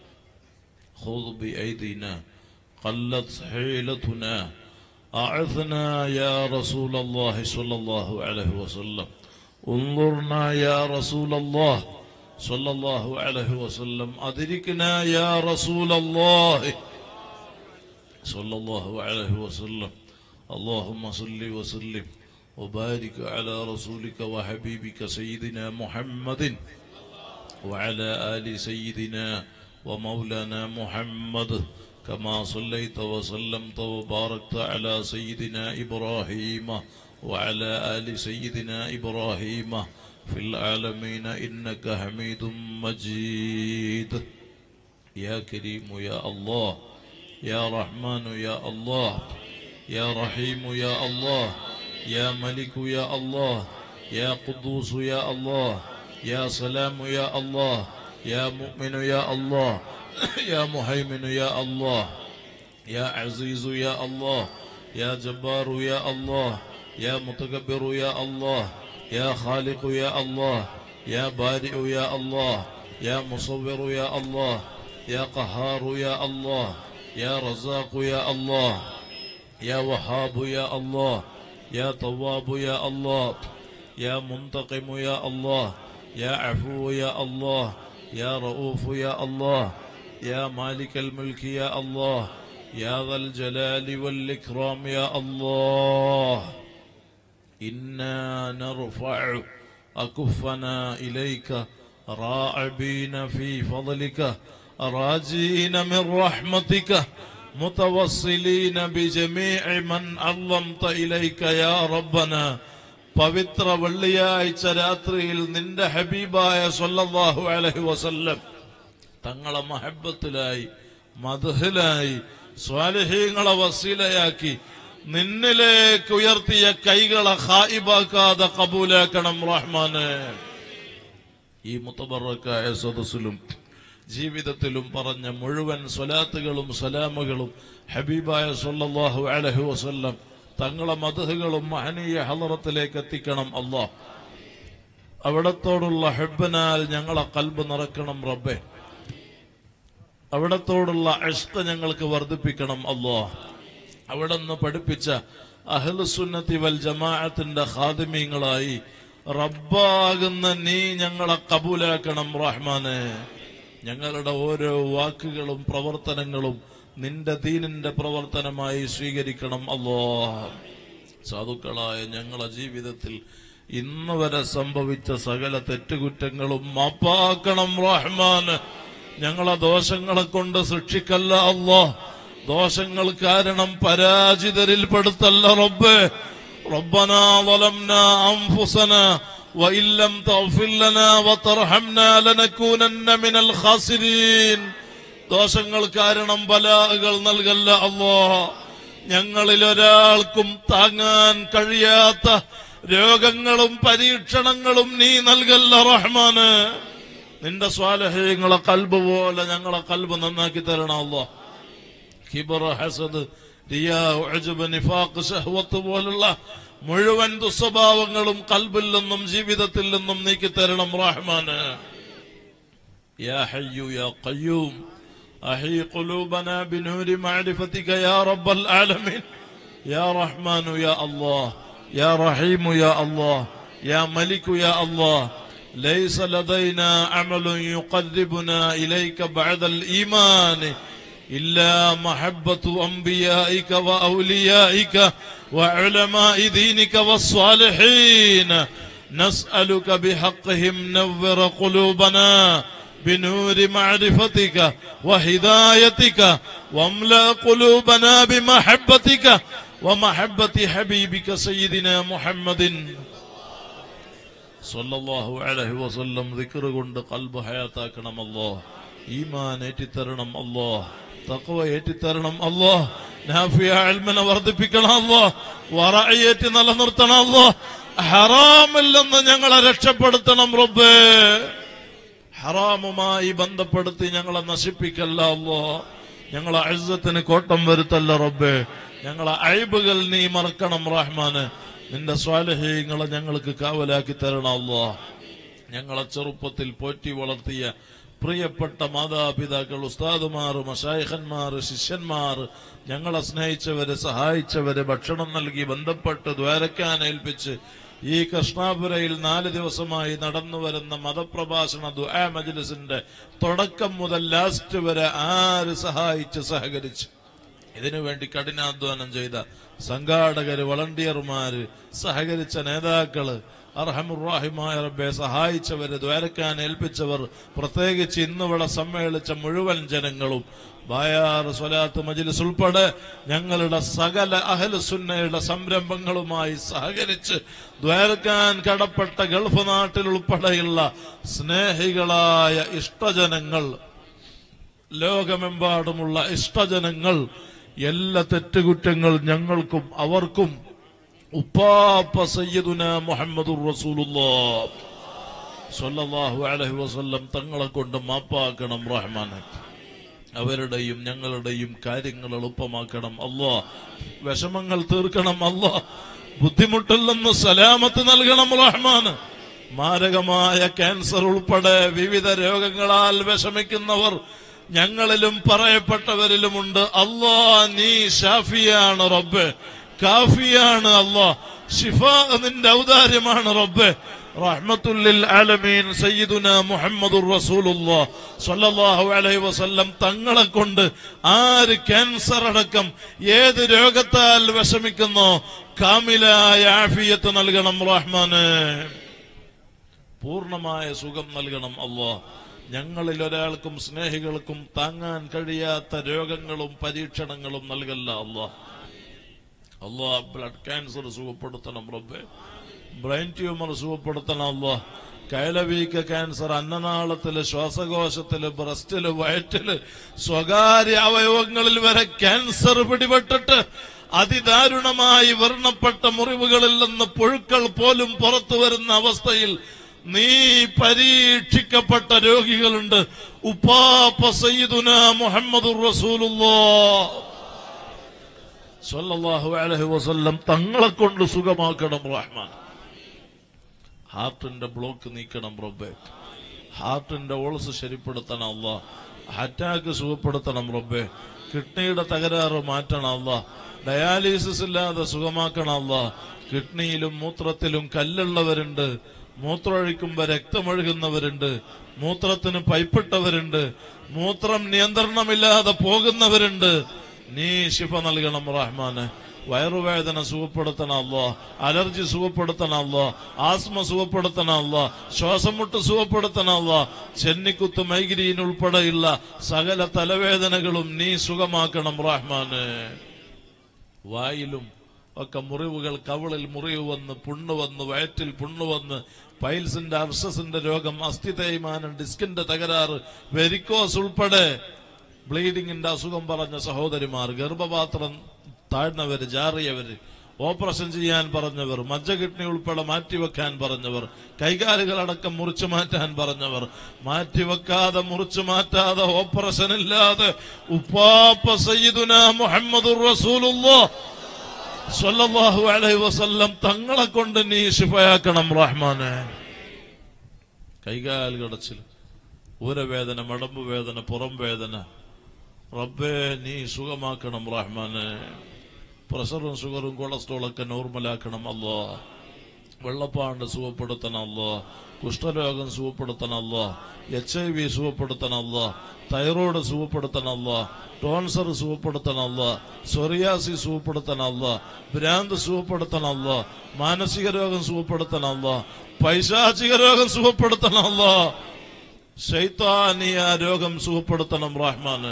خذ بأيدينا قلت حيلتنا أعثنا يا رسول الله صلى الله عليه وسلم انظرنا يا رسول الله صلى الله عليه وسلم أدركنا يا رسول الله صلى الله عليه وسلم اللهم صل وسلم وبارك على رسولك وحبيبك سيدنا محمد وعلى آل سيدنا ومولانا محمد كما صليت وسلمت وباركت على سيدنا إبراهيم وعلى آل سيدنا إبراهيم في العالمين إنك حميد مجيد يا كريم يا الله يا رحمن يا الله يا رحيم يا الله يا ملك يا الله يا قدوس يا الله يا سلام يا الله يا مؤمن يا الله يا مهيمن يا الله يا عزيز يا الله يا جبار يا الله يا متكبر يا الله يا خالق يا الله يا بارئ يا الله يا مصور يا الله يا قهار يا الله يا رزاق يا الله يا وهاب يا الله يا تواب يا الله يا منتقم يا الله يا عفو يا الله يا رؤوف يا الله يا مالك الملك يا الله يا ذا الجلال والإكرام يا الله إنا نرفع أكفنا إليك راعبين في فضلك راجين من رحمتك متوصلين بجميع من عظمت إليك يا ربنا പവിത്ര വെള്ളിയാഴ്ച രാത്രിയിൽ നിന്റെ ഹബീബായ സല്ലല്ലാഹു അലൈഹി വസല്ലം തങ്ങളെ മഹബത്തിലായി മധുഹിലായി സ്വാലിഹീങ്ങളെ വസീലയാക്കി നിന്നിലേക്ക് ഉയർത്തിയ കൈകളെ ഹായിബാക്കാതെ കബൂലാക്കണം റഹ്മാനെ ഈ മുത്തബറക്കായ സദസ്സിലും ജീവിതത്തിലും പറഞ്ഞ മുഴുവൻ സ്വലാത്തുകളും സലാമുകളും ഹബീബായ സല്ലല്ലാഹു അലൈഹി വസല്ലം തങ്ങളെ മധുഹുകളും മഹനീയ ഹലറത്തിലേക്ക് എത്തിക്കണം അള്ളാഹ് അവിടത്തോടുള്ള ഹെബിനാൽ ഞങ്ങളെ കൽബ് നിറക്കണം റബ്ബെ അവിടത്തോടുള്ള ഇഷ്ട ഞങ്ങൾക്ക് വർദ്ധിപ്പിക്കണം അല്ലോ അവിടെ നിന്ന് പഠിപ്പിച്ച അഹ്ലുസുന്നത്തി വൽ ജമാഅത്തിന്റെ ഖാദിമീങ്ങളായി റബ്ബാകുന്ന നീ ഞങ്ങളെ കബൂലാക്കണം റഹ്മാനെ ഞങ്ങളുടെ ഓരോ വാക്കുകളും പ്രവർത്തനങ്ങളും നിന്റെ ദീനിന്റെ പ്രവർത്തനമായി സ്വീകരിക്കണം അല്ലോ സാധുക്കളായ ഞങ്ങളെ ജീവിതത്തിൽ ഇന്ന് വരെ സംഭവിച്ച സകല തെറ്റുകുറ്റങ്ങളും മാപ്പാക്കണം റഹ്മാൻ ഞങ്ങളെ ദോഷങ്ങളെ കൊണ്ട് ശിക്ഷിക്കല്ല അല്ലോ ദോഷങ്ങൾ കാരണം പരാജിതരിൽ പെടുത്തല്ല റബ്ബേ ربنا ظلمنا أنفسنا وإن لم تغفر لنا وترحمنا لنكونن من الخاسرين ദോഷങ്ങൾ കാരണം ബലാകൾ നൽകല്ല അല്ലോ ഞങ്ങളിൽ ഒരാൾക്കും താങ്ങാൻ കഴിയാത്ത രോഗങ്ങളും പരീക്ഷണങ്ങളും നീ നൽകല്ല റഹ്മാന് നിന്റെ സ്വാലഹ്യങ്ങളെ കൽബ് പോലെ ഞങ്ങളെ കൽബ് നന്നാക്കി തരണം അല്ലോ ഹിബർ ഹസദ് റിയാ ഉഅ്ജബ് നിഫാഖ് ശഹ്വത്ത് പോലുള്ള മുഴുവൻ ദുസ്വഭാവങ്ങളും കൽബിൽ നിന്നും ജീവിതത്തിൽ നിന്നും നീക്കി തരണം റഹ്മാന് يا حي يا قيوم أحي قلوبنا بنور معرفتك يا رب العالمين يا رحمن يا الله يا رحيم يا الله يا ملك يا الله ليس لدينا عمل يقربنا إليك بعد الإيمان إلا محبة أنبيائك وأوليائك وعلماء دينك والصالحين نسألك بحقهم نور قلوبنا بنور معرفتك وهدايتك واملأ قلوبنا بمحبتك ومحبة حبيبك سيدنا محمد സല്ലല്ലാഹു അലൈഹി വസല്ലം ദിക്ർ കൊണ്ട് കൽബ് ഹയാത്താക്കണം അല്ലോ ഈമാൻ ഏറ്റിത്തരണം അല്ലോ തഖ്വ ഏറ്റിത്തരണം അല്ലോ നാഫിയ ഇൽമിനെ വർദ്ധിപ്പിക്കണം അല്ലോ വറഅയേറ്റി നിലനിർത്തണം അല്ലോ ഹറാമിൽ നിന്ന് ഞങ്ങളെ രക്ഷപ്പെടുത്തണം റബ്ബേ ഹറാമുമായി ബന്ധപ്പെടുത്തി ഞങ്ങളെ നശിപ്പിക്കല്ല അല്ലോ ഞങ്ങളെ അഴുസത്തിന് കോട്ടം വരുത്തല്ല റബ്ബേ ഞങ്ങളെ അഴിബുകൾ നീ മറക്കണം റഹ്മാന് നിന്റെ സ്വാലഹ്യങ്ങളെ ഞങ്ങൾക്ക് കാവലാക്കി തരണം അല്ലോ ഞങ്ങളെ ചെറുപ്പത്തിൽ പോറ്റി വളർത്തിയ പ്രിയപ്പെട്ട മാതാപിതാക്കൾ ഉസ്താദുമാർ മഷായിഖന്മാർ ശിഷ്യന്മാർ ഞങ്ങളെ സ്നേഹിച്ചവര് സഹായിച്ചവര് ഭക്ഷണം നൽകി ബന്ധപ്പെട്ട് ദ്വാരക്കാൻ ഏൽപ്പിച്ച് ഈ കൃഷ്ണാപുരയിൽ നാല് ദിവസമായി നടന്നു വരുന്ന മതപ്രഭാഷണ ദുആ മജ്ലിസിന്റെ തുടക്കം മുതൽ ലാസ്റ്റ് വരെ ആര് സഹായിച്ച് സഹകരിച്ചു ഇതിനു വേണ്ടി കഠിനാധ്വാനം ചെയ്ത സംഘാടകര് വളണ്ടിയർമാര് സഹകരിച്ച നേതാക്കള് അർഹമുറാഹിമായ റബ്ബെ സഹായിച്ചവര് ദ്വാരക്കാൻ ഏൽപ്പിച്ചവർ പ്രത്യേകിച്ച് ഇന്നിവിടെ സമ്മേളിച്ച മുഴുവൻ ജനങ്ങളും ബായാർ സ്വലാത്ത് മജിലിസ് ഉൾപ്പെടെ ഞങ്ങളുടെ സകല അഹലുസുന്നയുടെ സംരംഭങ്ങളുമായി സഹകരിച്ച് ദ്വാരക്കാൻ കടപ്പെട്ട ഗൾഫ് നാട്ടിൽ ഉൾപ്പെടെയുള്ള സ്നേഹികളായ ഇഷ്ടജനങ്ങൾ ലോകമെമ്പാടുമുള്ള ഇഷ്ടജനങ്ങൾ എല്ലാ തെറ്റുകുറ്റങ്ങൾ ഞങ്ങൾക്കും അവർക്കും ഉപ്പാപ്പ സയ്യിദുന മുഹമ്മദുർ റസൂലുള്ളാഹ് സ്വല്ലല്ലാഹു അലൈഹി വസല്ലം തങ്ങളെ കൊണ്ട് മാപ്പാക്കണം റഹ്മാനെ അവരുടെയും ഞങ്ങളുടെയും കാര്യങ്ങൾ എളുപ്പമാക്കണം അല്ലാ വിഷമങ്ങൾ തീർക്കണം അല്ലാ ബുദ്ധിമുട്ടിൽ നിന്ന് സലാമത്ത് നൽകണം റഹ്മാന് മാരകമായ ക്യാൻസർ ഉൾപ്പെടെ വിവിധ രോഗങ്ങളാൽ വിഷമിക്കുന്നവർ ഞങ്ങളിലും പറയപ്പെട്ടവരിലുമുണ്ട് അല്ലാ നീ ഷാഫിയാണ് റബ്ബ് കാഫിയാണ് അല്ലാ ഷിഫ നിന്റെ ഔദാര്യമാണ് റബ്ബ് റഹ്മത്തുല്ലിൽ ആലമീൻ സയ്യിദുന മുഹമ്മദുർ റസൂലുള്ളാഹ് സ്വല്ലല്ലാഹു അലൈഹി വസല്ലം തങ്ങളെ കൊണ്ട് ആര് ക്യാൻസർ അടക്കം ഏത് രോഗത്താൽ വിഷമിക്കുന്നോ കാമിലായ ആഫിയത്ത് നൽകണം റഹ്മാന് പൂർണ്ണമായ സുഖം നൽകണം അല്ലാ ഞങ്ങളിൽ ഒരാൾക്കും സ്നേഹികൾക്കും താങ്ങാൻ കഴിയാത്ത രോഗങ്ങളും പരീക്ഷണങ്ങളും നൽകല്ല അല്ലാ അല്ലാ ബ്ലഡ് ക്യാൻസർ സുഖപ്പെടുത്തണം റബ്ബേ ബ്രെയിൻ ട്യൂമർ സുഖപ്പെടുത്തണം അല്ലാ കൈലവീക്ക ക്യാൻസർ അന്നനാളത്തില് ശ്വാസകോശത്തില് ബ്രസ്റ്റില് വയറ്റില് സ്വകാര്യ അവയവങ്ങളിൽ വരെ ക്യാൻസർ പിടിപെട്ടിട്ട് അതിദാരുണമായി വർണ്ണപ്പെട്ട മുറിവുകളിൽ നിന്ന് പുഴുക്കൾ പോലും പുറത്തു വരുന്ന അവസ്ഥയിൽ നീ പരീക്ഷിക്കപ്പെട്ട രോഗികളുണ്ട് ഉപ്പാപ്പ സയ്യിദുന മുഹമ്മദുർ റസൂലുള്ളാഹ് സല്ലല്ലാഹു അലൈഹി വസല്ലം തങ്ങളെ കൊണ്ട് സുഖമാക്കണം റഹ്മാൻ ഹാർട്ടിന്റെ ബ്ലോക്ക് നീക്കണം റബ്ബെ ഹാർട്ടിന്റെ ഓൾസ് ശരിപ്പെടുത്തണം അല്ല അറ്റാക്ക് സുഖപ്പെടുത്തണം റബ്ബെ കിഡ്നിയുടെ തകരാറ് മാറ്റണം അല്ല ഡയാലിസിസ് ഇല്ലാതെ സുഖമാക്കണം അല്ല കിഡ്നിയിലും മൂത്രത്തിലും കല്ലുള്ളവരുണ്ട് മൂത്രമൊഴിക്കുമ്പോ രക്തമൊഴുകുന്നവരുണ്ട് മൂത്രത്തിന് പൈപ്പിട്ടവരുണ്ട് മൂത്രം നിയന്ത്രണമില്ലാതെ പോകുന്നവരുണ്ട് നീ ശിഫ നൽകണം റഹ്മാന് വയറുവേദന സുഖപ്പെടുത്തണമല്ലോ അലർജി സുഖപ്പെടുത്തണമല്ലോ ആസ്മ സുഖപ്പെടുത്തണമല്ലോ ശ്വാസം മുട്ട് സുഖപ്പെടുത്തണമല്ലോ ചെന്നിക്കുത്ത് മൈഗ്രീൻ ഉൾപ്പെടെയുള്ള സകല തലവേദനകളും നീ സുഖമാക്കണം റഹ്മാന് വായിലും ഒക്കെ മുറിവുകൾ കവിളിൽ മുറിവ് വന്ന് പുണ്ണ് വന്ന് വയറ്റിൽ പുണ്ണ് വന്ന് പൈൽസിന്റെ അർഷസിന്റെ രോഗം അസ്ഥി തേയ്മാനം ഡിസ്കിന്റെ തകരാറ് വെരിക്കോസ് ഉൾപ്പെടെ ബ്ലീഡിങ്ങിന്റെ അസുഖം പറഞ്ഞ സഹോദരിമാർ ഗർഭപാത്രം താഴ്ന്നവര് ജാറിയവര് ഓപ്പറേഷൻ ചെയ്യാൻ പറഞ്ഞവർ മജ്ജ കിഡ്നി ഉൾപ്പെടെ മാറ്റിവെക്കാൻ പറഞ്ഞവർ കൈകാലുകളടക്കം മുറിച്ചു മാറ്റാൻ പറഞ്ഞവർ മാറ്റിവെക്കാതെ മുറിച്ചു മാറ്റാതെ ഓപ്പറേഷൻ ഇല്ലാതെ ഉപ്പാപ്പ സയ്യിദുന മുഹമ്മദുർ റസൂലുള്ളാഹ് സ്വല്ലല്ലാഹു അലൈഹി വസല്ലം തങ്ങളെ കൊണ്ട് നീ ശിഫയാക്കണം റഹ്മാനെ കൈകാൽ കടച്ചിൽ ഊരവേദന മടമ്പ് വേദന പുറം വേദന റബ്ബേ നീ സുഖമാക്കണം റഹ്മാനെ പ്രഷറും ഷുഗറും കൊളസ്ട്രോളൊക്കെ നോർമലാക്കണം അല്ലോ വെള്ളപ്പാണ്ട് സുഖപ്പെടുത്തണം അല്ലോ കുഷ്ഠരോഗം സുഖപ്പെടുത്തണം അല്ലോ എച്ച് ഐ വി സുഖപ്പെടുത്തണം അല്ലോ തൈറോയ്ഡ് സുഖപ്പെടുത്തണം അല്ലോ ടോൺസർ സുഖപ്പെടുത്തണം അല്ലോ സൊറിയാസി സുഖപ്പെടുത്തണം അല്ലോ ഭ്രാന്ത് സുഖപ്പെടുത്തണം അല്ലോ മാനസിക രോഗം സുഖപ്പെടുത്തണം അല്ലോ പൈശാചിക രോഗം സുഖപ്പെടുത്തണം അല്ലോ ശൈത്താനിയ രോഗം സുഖപ്പെടുത്തണം റഹ്മാന്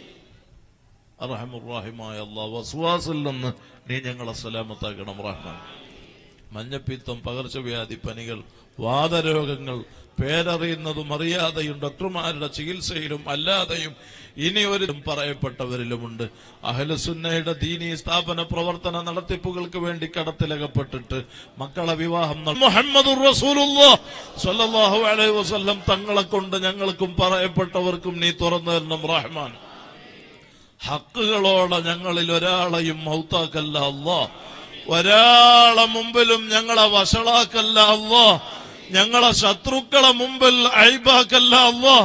അറഹമുറാഹിമായ അള്ളാഹ് വസ്വാസിൽ നിന്ന് നീ ഞങ്ങളെ സലാമത്താക്കണം റഹ്മാൻ മഞ്ഞപ്പിത്തം പകർച്ചവ്യാധി പനികൾ വാദരോഗങ്ങൾ പേരറിയുന്നതും അറിയാതെയും ഡോക്ടർമാരുടെ ചികിത്സയിലും അല്ലാതെയും ഇനി ഒരു പറയപ്പെട്ടവരിലുമുണ്ട് അഹലസുന്നയുടെ ദീനീ സ്ഥാപന പ്രവർത്തന നടത്തിപ്പുകൾക്ക് വേണ്ടി കടത്തിലകപ്പെട്ടിട്ട് മക്കളെ വിവാഹം നട- മുഹമ്മദുർ റസൂലുള്ളാഹ് സ്വല്ലല്ലാഹു അലൈഹി വസല്ലം തങ്ങളെ കൊണ്ട് ഞങ്ങൾക്കും പറയപ്പെട്ടവർക്കും നീ തുറന്നു തരണം റഹ്മാൻ ഹക്കുകളോടെ ഞങ്ങളിൽ ഒരാളെയും മൗത്താക്കല്ല അല്ലോ ഒരാളെ മുമ്പിലും ഞങ്ങളെ വഷളാക്കല്ല അല്ലോ ഞങ്ങളെ ശത്രുക്കളെ മുമ്പിൽ അഴിബാക്കല്ല അല്ലോ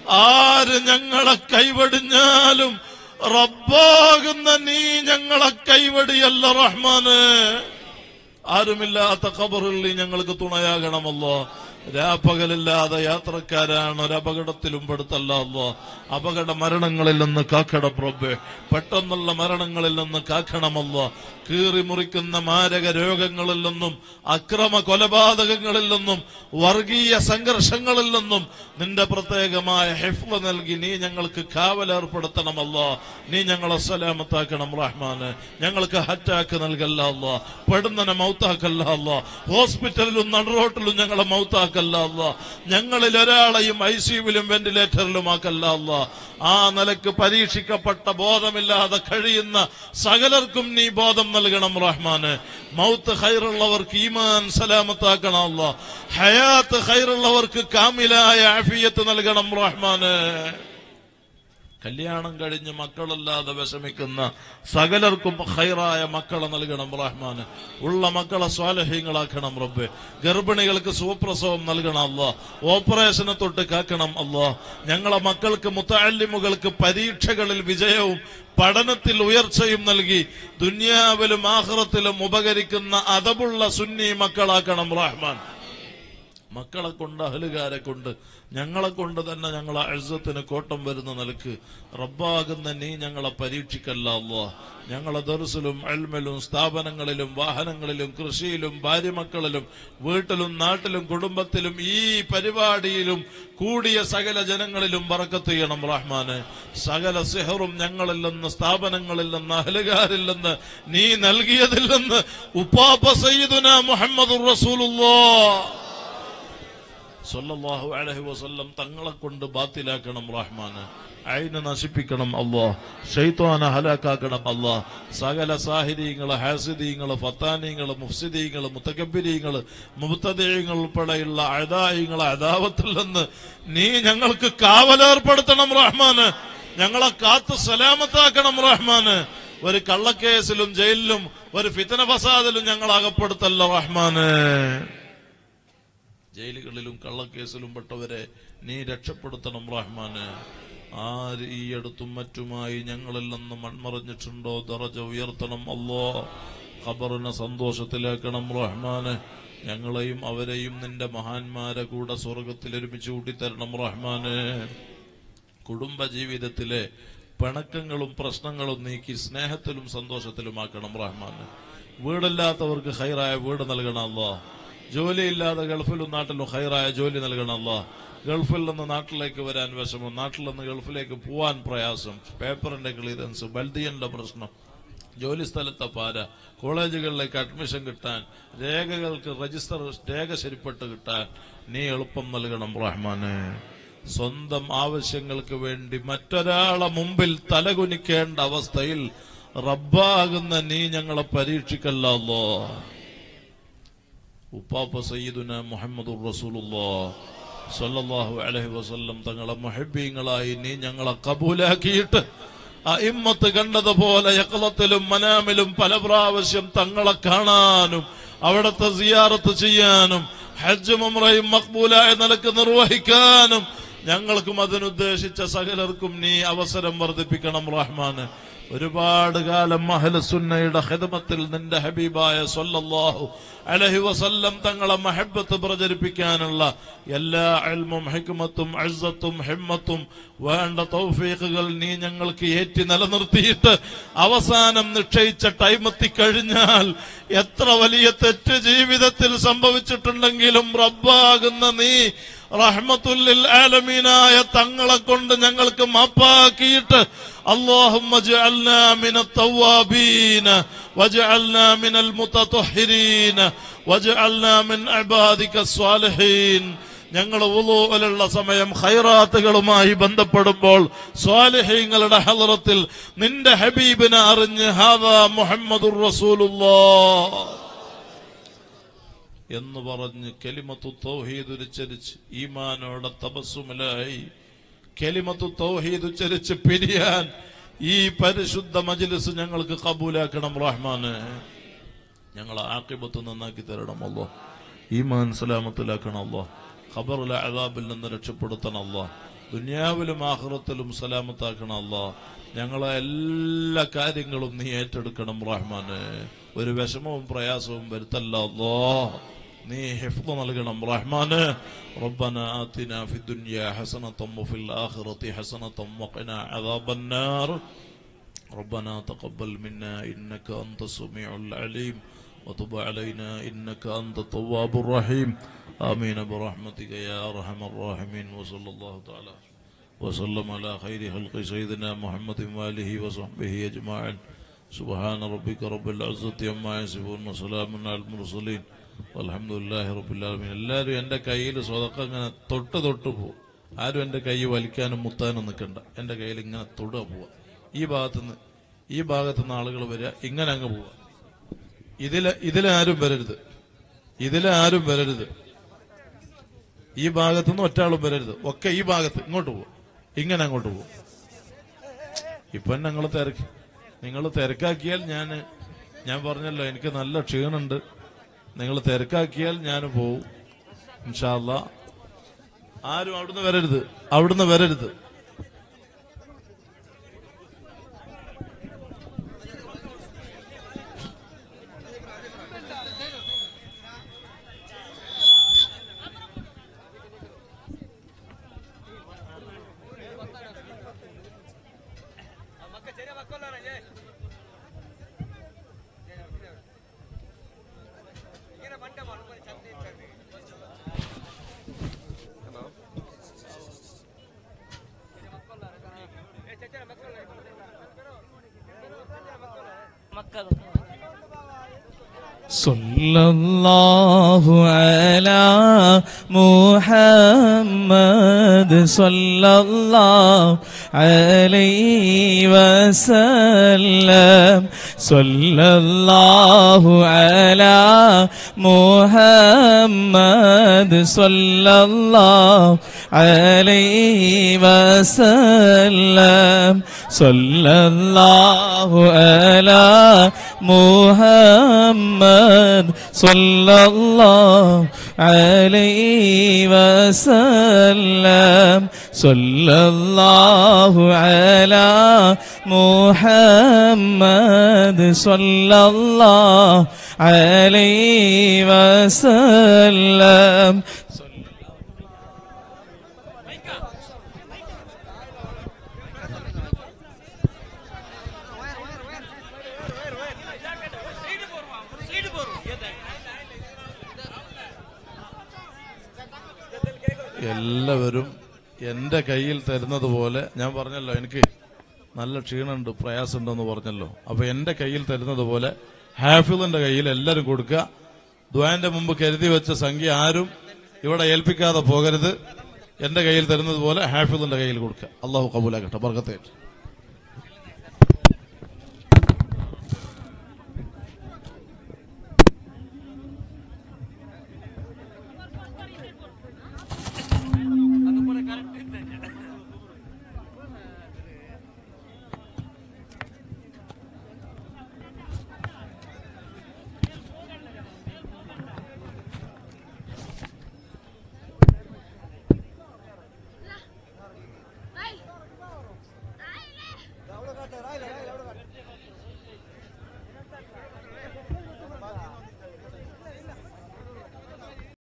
ആര് ഞങ്ങളെ കൈവടിഞ്ഞാലും റബ്ബാകുന്ന നീ ഞങ്ങളെ കൈവടിയല്ല റഹ്മാന് ആരുമില്ലാത്ത ഖബറിൽ നീ ഞങ്ങൾക്ക് തുണയാകണമല്ലോ രാപ്പകലില്ലാതെ യാത്രക്കാരാണ് ഒരു അപകടത്തിലും പെടുത്തല്ല അല്ലോ അപകട മരണങ്ങളിൽ നിന്ന് കാക്കണം പ്രഭേ പെട്ടെന്നുള്ള മരണങ്ങളിൽ നിന്ന് കാക്കണമല്ലോ കീറി മുറിക്കുന്ന മാരക രോഗങ്ങളിൽ നിന്നും അക്രമ കൊലപാതകങ്ങളിൽ നിന്നും വർഗീയ സംഘർഷങ്ങളിൽ നിന്നും നിന്റെ പ്രത്യേകമായ ഹെഫ്ല നൽകി നീ ഞങ്ങൾക്ക് കാവലേർപ്പെടുത്തണമല്ലോ നീ ഞങ്ങളെ സലാമത്താക്കണം റഹ്മാന് ഞങ്ങൾക്ക് ഹറ്റാക്ക് നൽകല്ല അല്ലോ പെടുന്നനെ മൗത്താക്കല്ല അല്ലോ ഹോസ്പിറ്റലിലും നടുറോട്ടിലും ഞങ്ങളെ മൗത്താക്കല്ല അല്ലോ ഞങ്ങളിൽ ഒരാളെയും ഐ സിയുവിലും വെന്റിലേറ്ററിലും ആക്കല്ല അല്ലോ ആ നിലക്ക് പരീക്ഷിക്കപ്പെട്ട ബോധമില്ലാതെ കഴിയുന്ന സകലർക്കും നീ ബോധം നൽകണം റഹ്മാന് മൗത്ത് ഹൈറുള്ളവർക്ക് ഈമാൻ സലാമത്താക്കണം അല്ലോ ഹയാത്ത് ഹൈറുള്ളവർക്ക് കാമിലായ ആഫിയത്ത് നൽകണം റഹ്മാന് കല്യാണം കഴിഞ്ഞ് മക്കളല്ലാതെ വിഷമിക്കുന്ന സകലർക്കും ഹൈറായ മക്കളെ നൽകണം റഹ്മാന് ഉള്ള മക്കളെ സ്വാലഹ്യങ്ങളാക്കണം റബ്ബ് ഗർഭിണികൾക്ക് സുപ്രസവം നൽകണം അല്ലോ ഓപ്പറേഷനെ തൊട്ട് കാക്കണം അല്ലോ ഞങ്ങളെ മക്കൾക്ക് മുത്താലിമുകൾക്ക് പരീക്ഷകളിൽ വിജയവും പഠനത്തിൽ ഉയർച്ചയും നൽകി ദുന്യാവിലും ആഹ്റത്തിലും ഉപകരിക്കുന്ന അതവുള്ള സുന്നി മക്കളാക്കണം റഹ്മാൻ മക്കളെ കൊണ്ട് അഹലുകാരെ കൊണ്ട് ഞങ്ങളെ കൊണ്ട് തന്നെ ഞങ്ങളെ അഴുസത്തിന് കോട്ടം വരുന്ന നിലക്ക് റബ്ബാകുന്ന നീ ഞങ്ങളെ പരീക്ഷിക്കല്ല അല്ലോ ഞങ്ങളെ ദർസിലും അൽമലും സ്ഥാപനങ്ങളിലും വാഹനങ്ങളിലും കൃഷിയിലും ഭാര്യമക്കളിലും വീട്ടിലും നാട്ടിലും കുടുംബത്തിലും ഈ പരിപാടിയിലും കൂടിയ സകല ജനങ്ങളിലും പറക്കത്ത് ചെയ്യണം റഹ്മാന് സകല സിഹറും ഞങ്ങളിൽ നിന്ന് സ്ഥാപനങ്ങളിൽ നിന്ന് അഹലുകാരിൽ നിന്ന് നീ നൽകിയതിൽ നിന്ന് ഉപ്പാപ്പ സയ്യിദുന മുഹമ്മദ് റസൂലുള്ളാ സല്ലല്ലാഹു അലൈഹി വസല്ലം തങ്ങളെ കൊണ്ട് ബാത്തിലാക്കണം റഹ്മാന് അയിനെ നശിപ്പിക്കണം അല്ലോ ഷെയ്ത്വാനെ ഹലാക്കാക്കണം അല്ലോ സകല സാഹിര്യങ്ങള് ഹാസിദീങ്ങള് ഫത്താനീങ്ങള് മുഫ്സിദീങ്ങള് മുത്തക്കബിരീങ്ങള് മുബത്തദീങ്ങൾ ഉൾപ്പെടെയുള്ള അഴതായിങ്ങളെ അദാവത്തിൽ നിന്ന് നീ ഞങ്ങൾക്ക് കാവലേർപ്പെടുത്തണം റഹ്മാന് ഞങ്ങളെ കാത്ത് സലാമത്താക്കണം റഹ്മാന് ഒരു കള്ളക്കേസിലും ജയിലിലും ഒരു ഫിത്തന ഫസാദിലും ഞങ്ങൾ അകപ്പെടുത്തല്ല റഹ്മാന് ജയിലുകളിലും കള്ളക്കേസിലും പെട്ടവരെ നീ രക്ഷപ്പെടുത്തണം റഹ്മാന് ആര് ഈ അടുത്തും മറ്റുമായി ഞങ്ങളിൽ നിന്ന് മൺമറഞ്ഞിട്ടുണ്ടോ ദറജ ഉയർത്തണം അല്ലോ ഖബറിനെ സന്തോഷത്തിലാക്കണം റഹ്മാന് ഞങ്ങളെയും അവരെയും നിന്റെ മഹാന്മാരെ കൂടെ സ്വർഗത്തിൽ ഒരുമിച്ച് കൂട്ടിത്തരണം റഹ്മാന് കുടുംബ ജീവിതത്തിലെ പിണക്കങ്ങളും പ്രശ്നങ്ങളും നീക്കി സ്നേഹത്തിലും സന്തോഷത്തിലുമാക്കണം റഹ്മാന് വീടില്ലാത്തവർക്ക് ഹൈറായ വീട് നൽകണമല്ലോ ജോലിയില്ലാതെ ഗൾഫിലും നാട്ടിലും ഹൈറായ ജോലി നൽകണമല്ലോ ഗൾഫിൽ നിന്ന് നാട്ടിലേക്ക് വരാൻ വിഷമം നാട്ടിൽ നിന്ന് ഗൾഫിലേക്ക് പോവാൻ പ്രയാസം പേപ്പറിന്റെ ക്ലിയറൻസ് ബൽദിയന്റെ പ്രശ്നം ജോലി സ്ഥലത്തെ പാര കോളേജുകളിലേക്ക് അഡ്മിഷൻ കിട്ടാൻ രേഖകൾക്ക് രജിസ്റ്റർ രേഖ ശരിപ്പെട്ട് കിട്ടാൻ നീ എളുപ്പം നൽകണം റഹ്മാന് സ്വന്തം ആവശ്യങ്ങൾക്ക് വേണ്ടി മറ്റൊരാളെ മുമ്പിൽ തലകുനിക്കേണ്ട അവസ്ഥയിൽ റബ്ബാകുന്ന നീ ഞങ്ങളെ പരീക്ഷിക്കല്ലോ ഉപ്പാപ്പ സയ്യിദുന മുഹമ്മദ് റസൂലുള്ളാ സല്ലല്ലാഹു അലൈഹി വസല്ലം തങ്ങളെ മുഹബ്ബീങ്ങളായി നീ ഞങ്ങളെ കബൂലാക്കിയിട്ട് അയിമ്മത്ത് കണ്ടതുപോലെ യക്കളത്തിലും മനാമിലും പല പ്രാവശ്യം തങ്ങളെ കാണാനും അവിടത്തെ സിയാറത്ത് ചെയ്യാനും ഹജ്ജ് മുമ്രയും മക്ബൂലായ നിലക്ക് നിർവഹിക്കാനും ഞങ്ങൾക്കും അതിനുദ്ദേശിച്ച സകലർക്കും നീ അവസരം വർദ്ധിപ്പിക്കണം റഹ്മാന് ഒരുപാട് കാലം മഹലസുന്നയുടെ ഹിദമത്തിൽ നിന്റെ ഹബീബായ സല്ലല്ലാഹു അലഹി വസല്ലം തങ്ങളെ മഹബത്ത് പ്രചരിപ്പിക്കാനുള്ള എല്ലാ അൽമും ഹിക്മത്തും അഴ്സത്തും ഹിമ്മത്തും വേണ്ട തൗഫീഖുകൾ നീ ഞങ്ങൾക്ക് ഏറ്റി നിലനിർത്തിയിട്ട് അവസാനം നിശ്ചയിച്ച ടൈമെത്തി കഴിഞ്ഞാൽ എത്ര വലിയ തെറ്റ് ജീവിതത്തിൽ സംഭവിച്ചിട്ടുണ്ടെങ്കിലും റബ്ബാകുന്ന നീ റഹ്മത്തുല്ലിൽ ആലമീനായ തങ്ങളെ കൊണ്ട് ഞങ്ങൾക്ക് മാപ്പാക്കിയിട്ട് اللهم اجعلنا من التوابين واجعلنا من المتطهرين واجعلنا من عبادك الصالحين ഞങ്ങൾ ഉള്ള സമയം ഖൈറാത്തുകളുമായി ബന്ധപ്പെടുമ്പോൾ സ്വാലിഹീങ്ങളുടെ ഹലറത്തിൽ നിന്റെ ഹബീബിനെ അറിഞ്ഞ് ഹാദാ മുഹമ്മദുർ റസൂലുള്ളാഹ് എന്ന് പറഞ്ഞ് കെലിമത്തു തൗഹീദ് ഉച്ചരിച്ച് ഈമാനോടെ തപസ്സുമലായി കെലിമത്തു തൗഹീദ് ഉച്ചരിച്ച് പിരിയാൻ ഈ പരിശുദ്ധ മജ്ലിസ് ഞങ്ങൾക്ക് കബൂലാക്കണം റഹ്മാന് ഞങ്ങളെ ആക്കിബത്ത് നന്നാക്കി തരണം അല്ലോ ഈമാൻ സലാമത്തിലാക്കണം അല്ലോ ഖബറിലെ അതാബിൽ നിന്ന് രക്ഷപ്പെടുത്തണം അല്ലോ ദുനിയാവിലും ആഹ്റത്തിലും സലാമത്താക്കണം അല്ലാ ഞങ്ങളെ എല്ലാ കാര്യങ്ങളും നീ ഏറ്റെടുക്കണം റഹ്മാന് ഒരു വിഷമവും പ്രയാസവും വരുത്തല്ല അല്ലാ നീ ഹിഫ്ദ് നൽകണം റഹ്മാന് ربنا آتنا في الدنيا حسنة وفي الآخرة حسنة وقنا عذاب النار ربنا تقبل منا إنك أنت السميع العليم وتب علينا إنك أنت التواب الرحيم آمين برحمتك يا أرحم الراحمين وصلى الله تعالى وسلم على خير خلق سيدنا محمد وآله وصحبه أجمعين سبحان ربك رب العزة عما يصفون وسلام على المرسلين والحمد لله رب العالمين എല്ലാവരും എൻ്റെ കയ്യിൽ സ്വതക്കം ഇങ്ങനെ തൊട്ട് തൊട്ട് പോകും ആരും എൻ്റെ കൈ വലിക്കാനും മുത്താനും നിൽക്കണ്ട എൻ്റെ കയ്യിൽ ഇങ്ങനെ തൊടുക പോവുക ഈ ഭാഗത്തുനിന്ന് ഈ ഭാഗത്തുനിന്ന് ആളുകൾ വരിക ഇങ്ങനെ അങ്ങ് പോവുക ഇതില് ഇതിലാരും വരരുത് ഇതിലാരും വരരുത് ഈ ഭാഗത്തുനിന്ന് ഒറ്റാളും വരരുത് ഒക്കെ ഈ ഭാഗത്ത് ഇങ്ങോട്ട് പോകും ഇങ്ങനെ അങ്ങോട്ട് പോകും ഇപ്പൊ ഞങ്ങൾ തിരക്ക് നിങ്ങൾ തിരക്കാക്കിയാൽ ഞാൻ ഞാൻ പറഞ്ഞല്ലോ എനിക്ക് നല്ല ക്ഷീണുണ്ട് നിങ്ങൾ തിരക്കാക്കിയാൽ ഞാൻ പോവും ഇൻഷാല്ല ആരും അവിടുന്ന് വരരുത് അവിടുന്ന് വരരുത് صلى الله على محمد صلى الله عليه وسلم صلى الله على محمد صلى الله عليه وسلم صلى الله على محمد صلى الله عليه وسلم صلى الله على محمد صلى الله عليه وسلم എല്ലാവരും എന്റെ കയ്യിൽ തരുന്നത് പോലെ ഞാൻ പറഞ്ഞല്ലോ എനിക്ക് നല്ല ക്ഷീണമുണ്ട് പ്രയാസമുണ്ടെന്ന് പറഞ്ഞല്ലോ അപ്പൊ എന്റെ കയ്യിൽ തരുന്നത് പോലെ ഹാഫിളിന്റെ കയ്യിൽ എല്ലാവരും കൊടുക്കുക ദ്വാന്റെ മുമ്പ് കരുതി വെച്ച സംഖ്യ ആരും ഇവിടെ ഏൽപ്പിക്കാതെ പോകരുത് എന്റെ കയ്യിൽ തരുന്നത് പോലെ ഹാഫിളിന്റെ കയ്യിൽ കൊടുക്കുക അള്ളാഹു കബൂലാക്കട്ടെ ബർക്കത്തേറ്റ് Ay. Ay.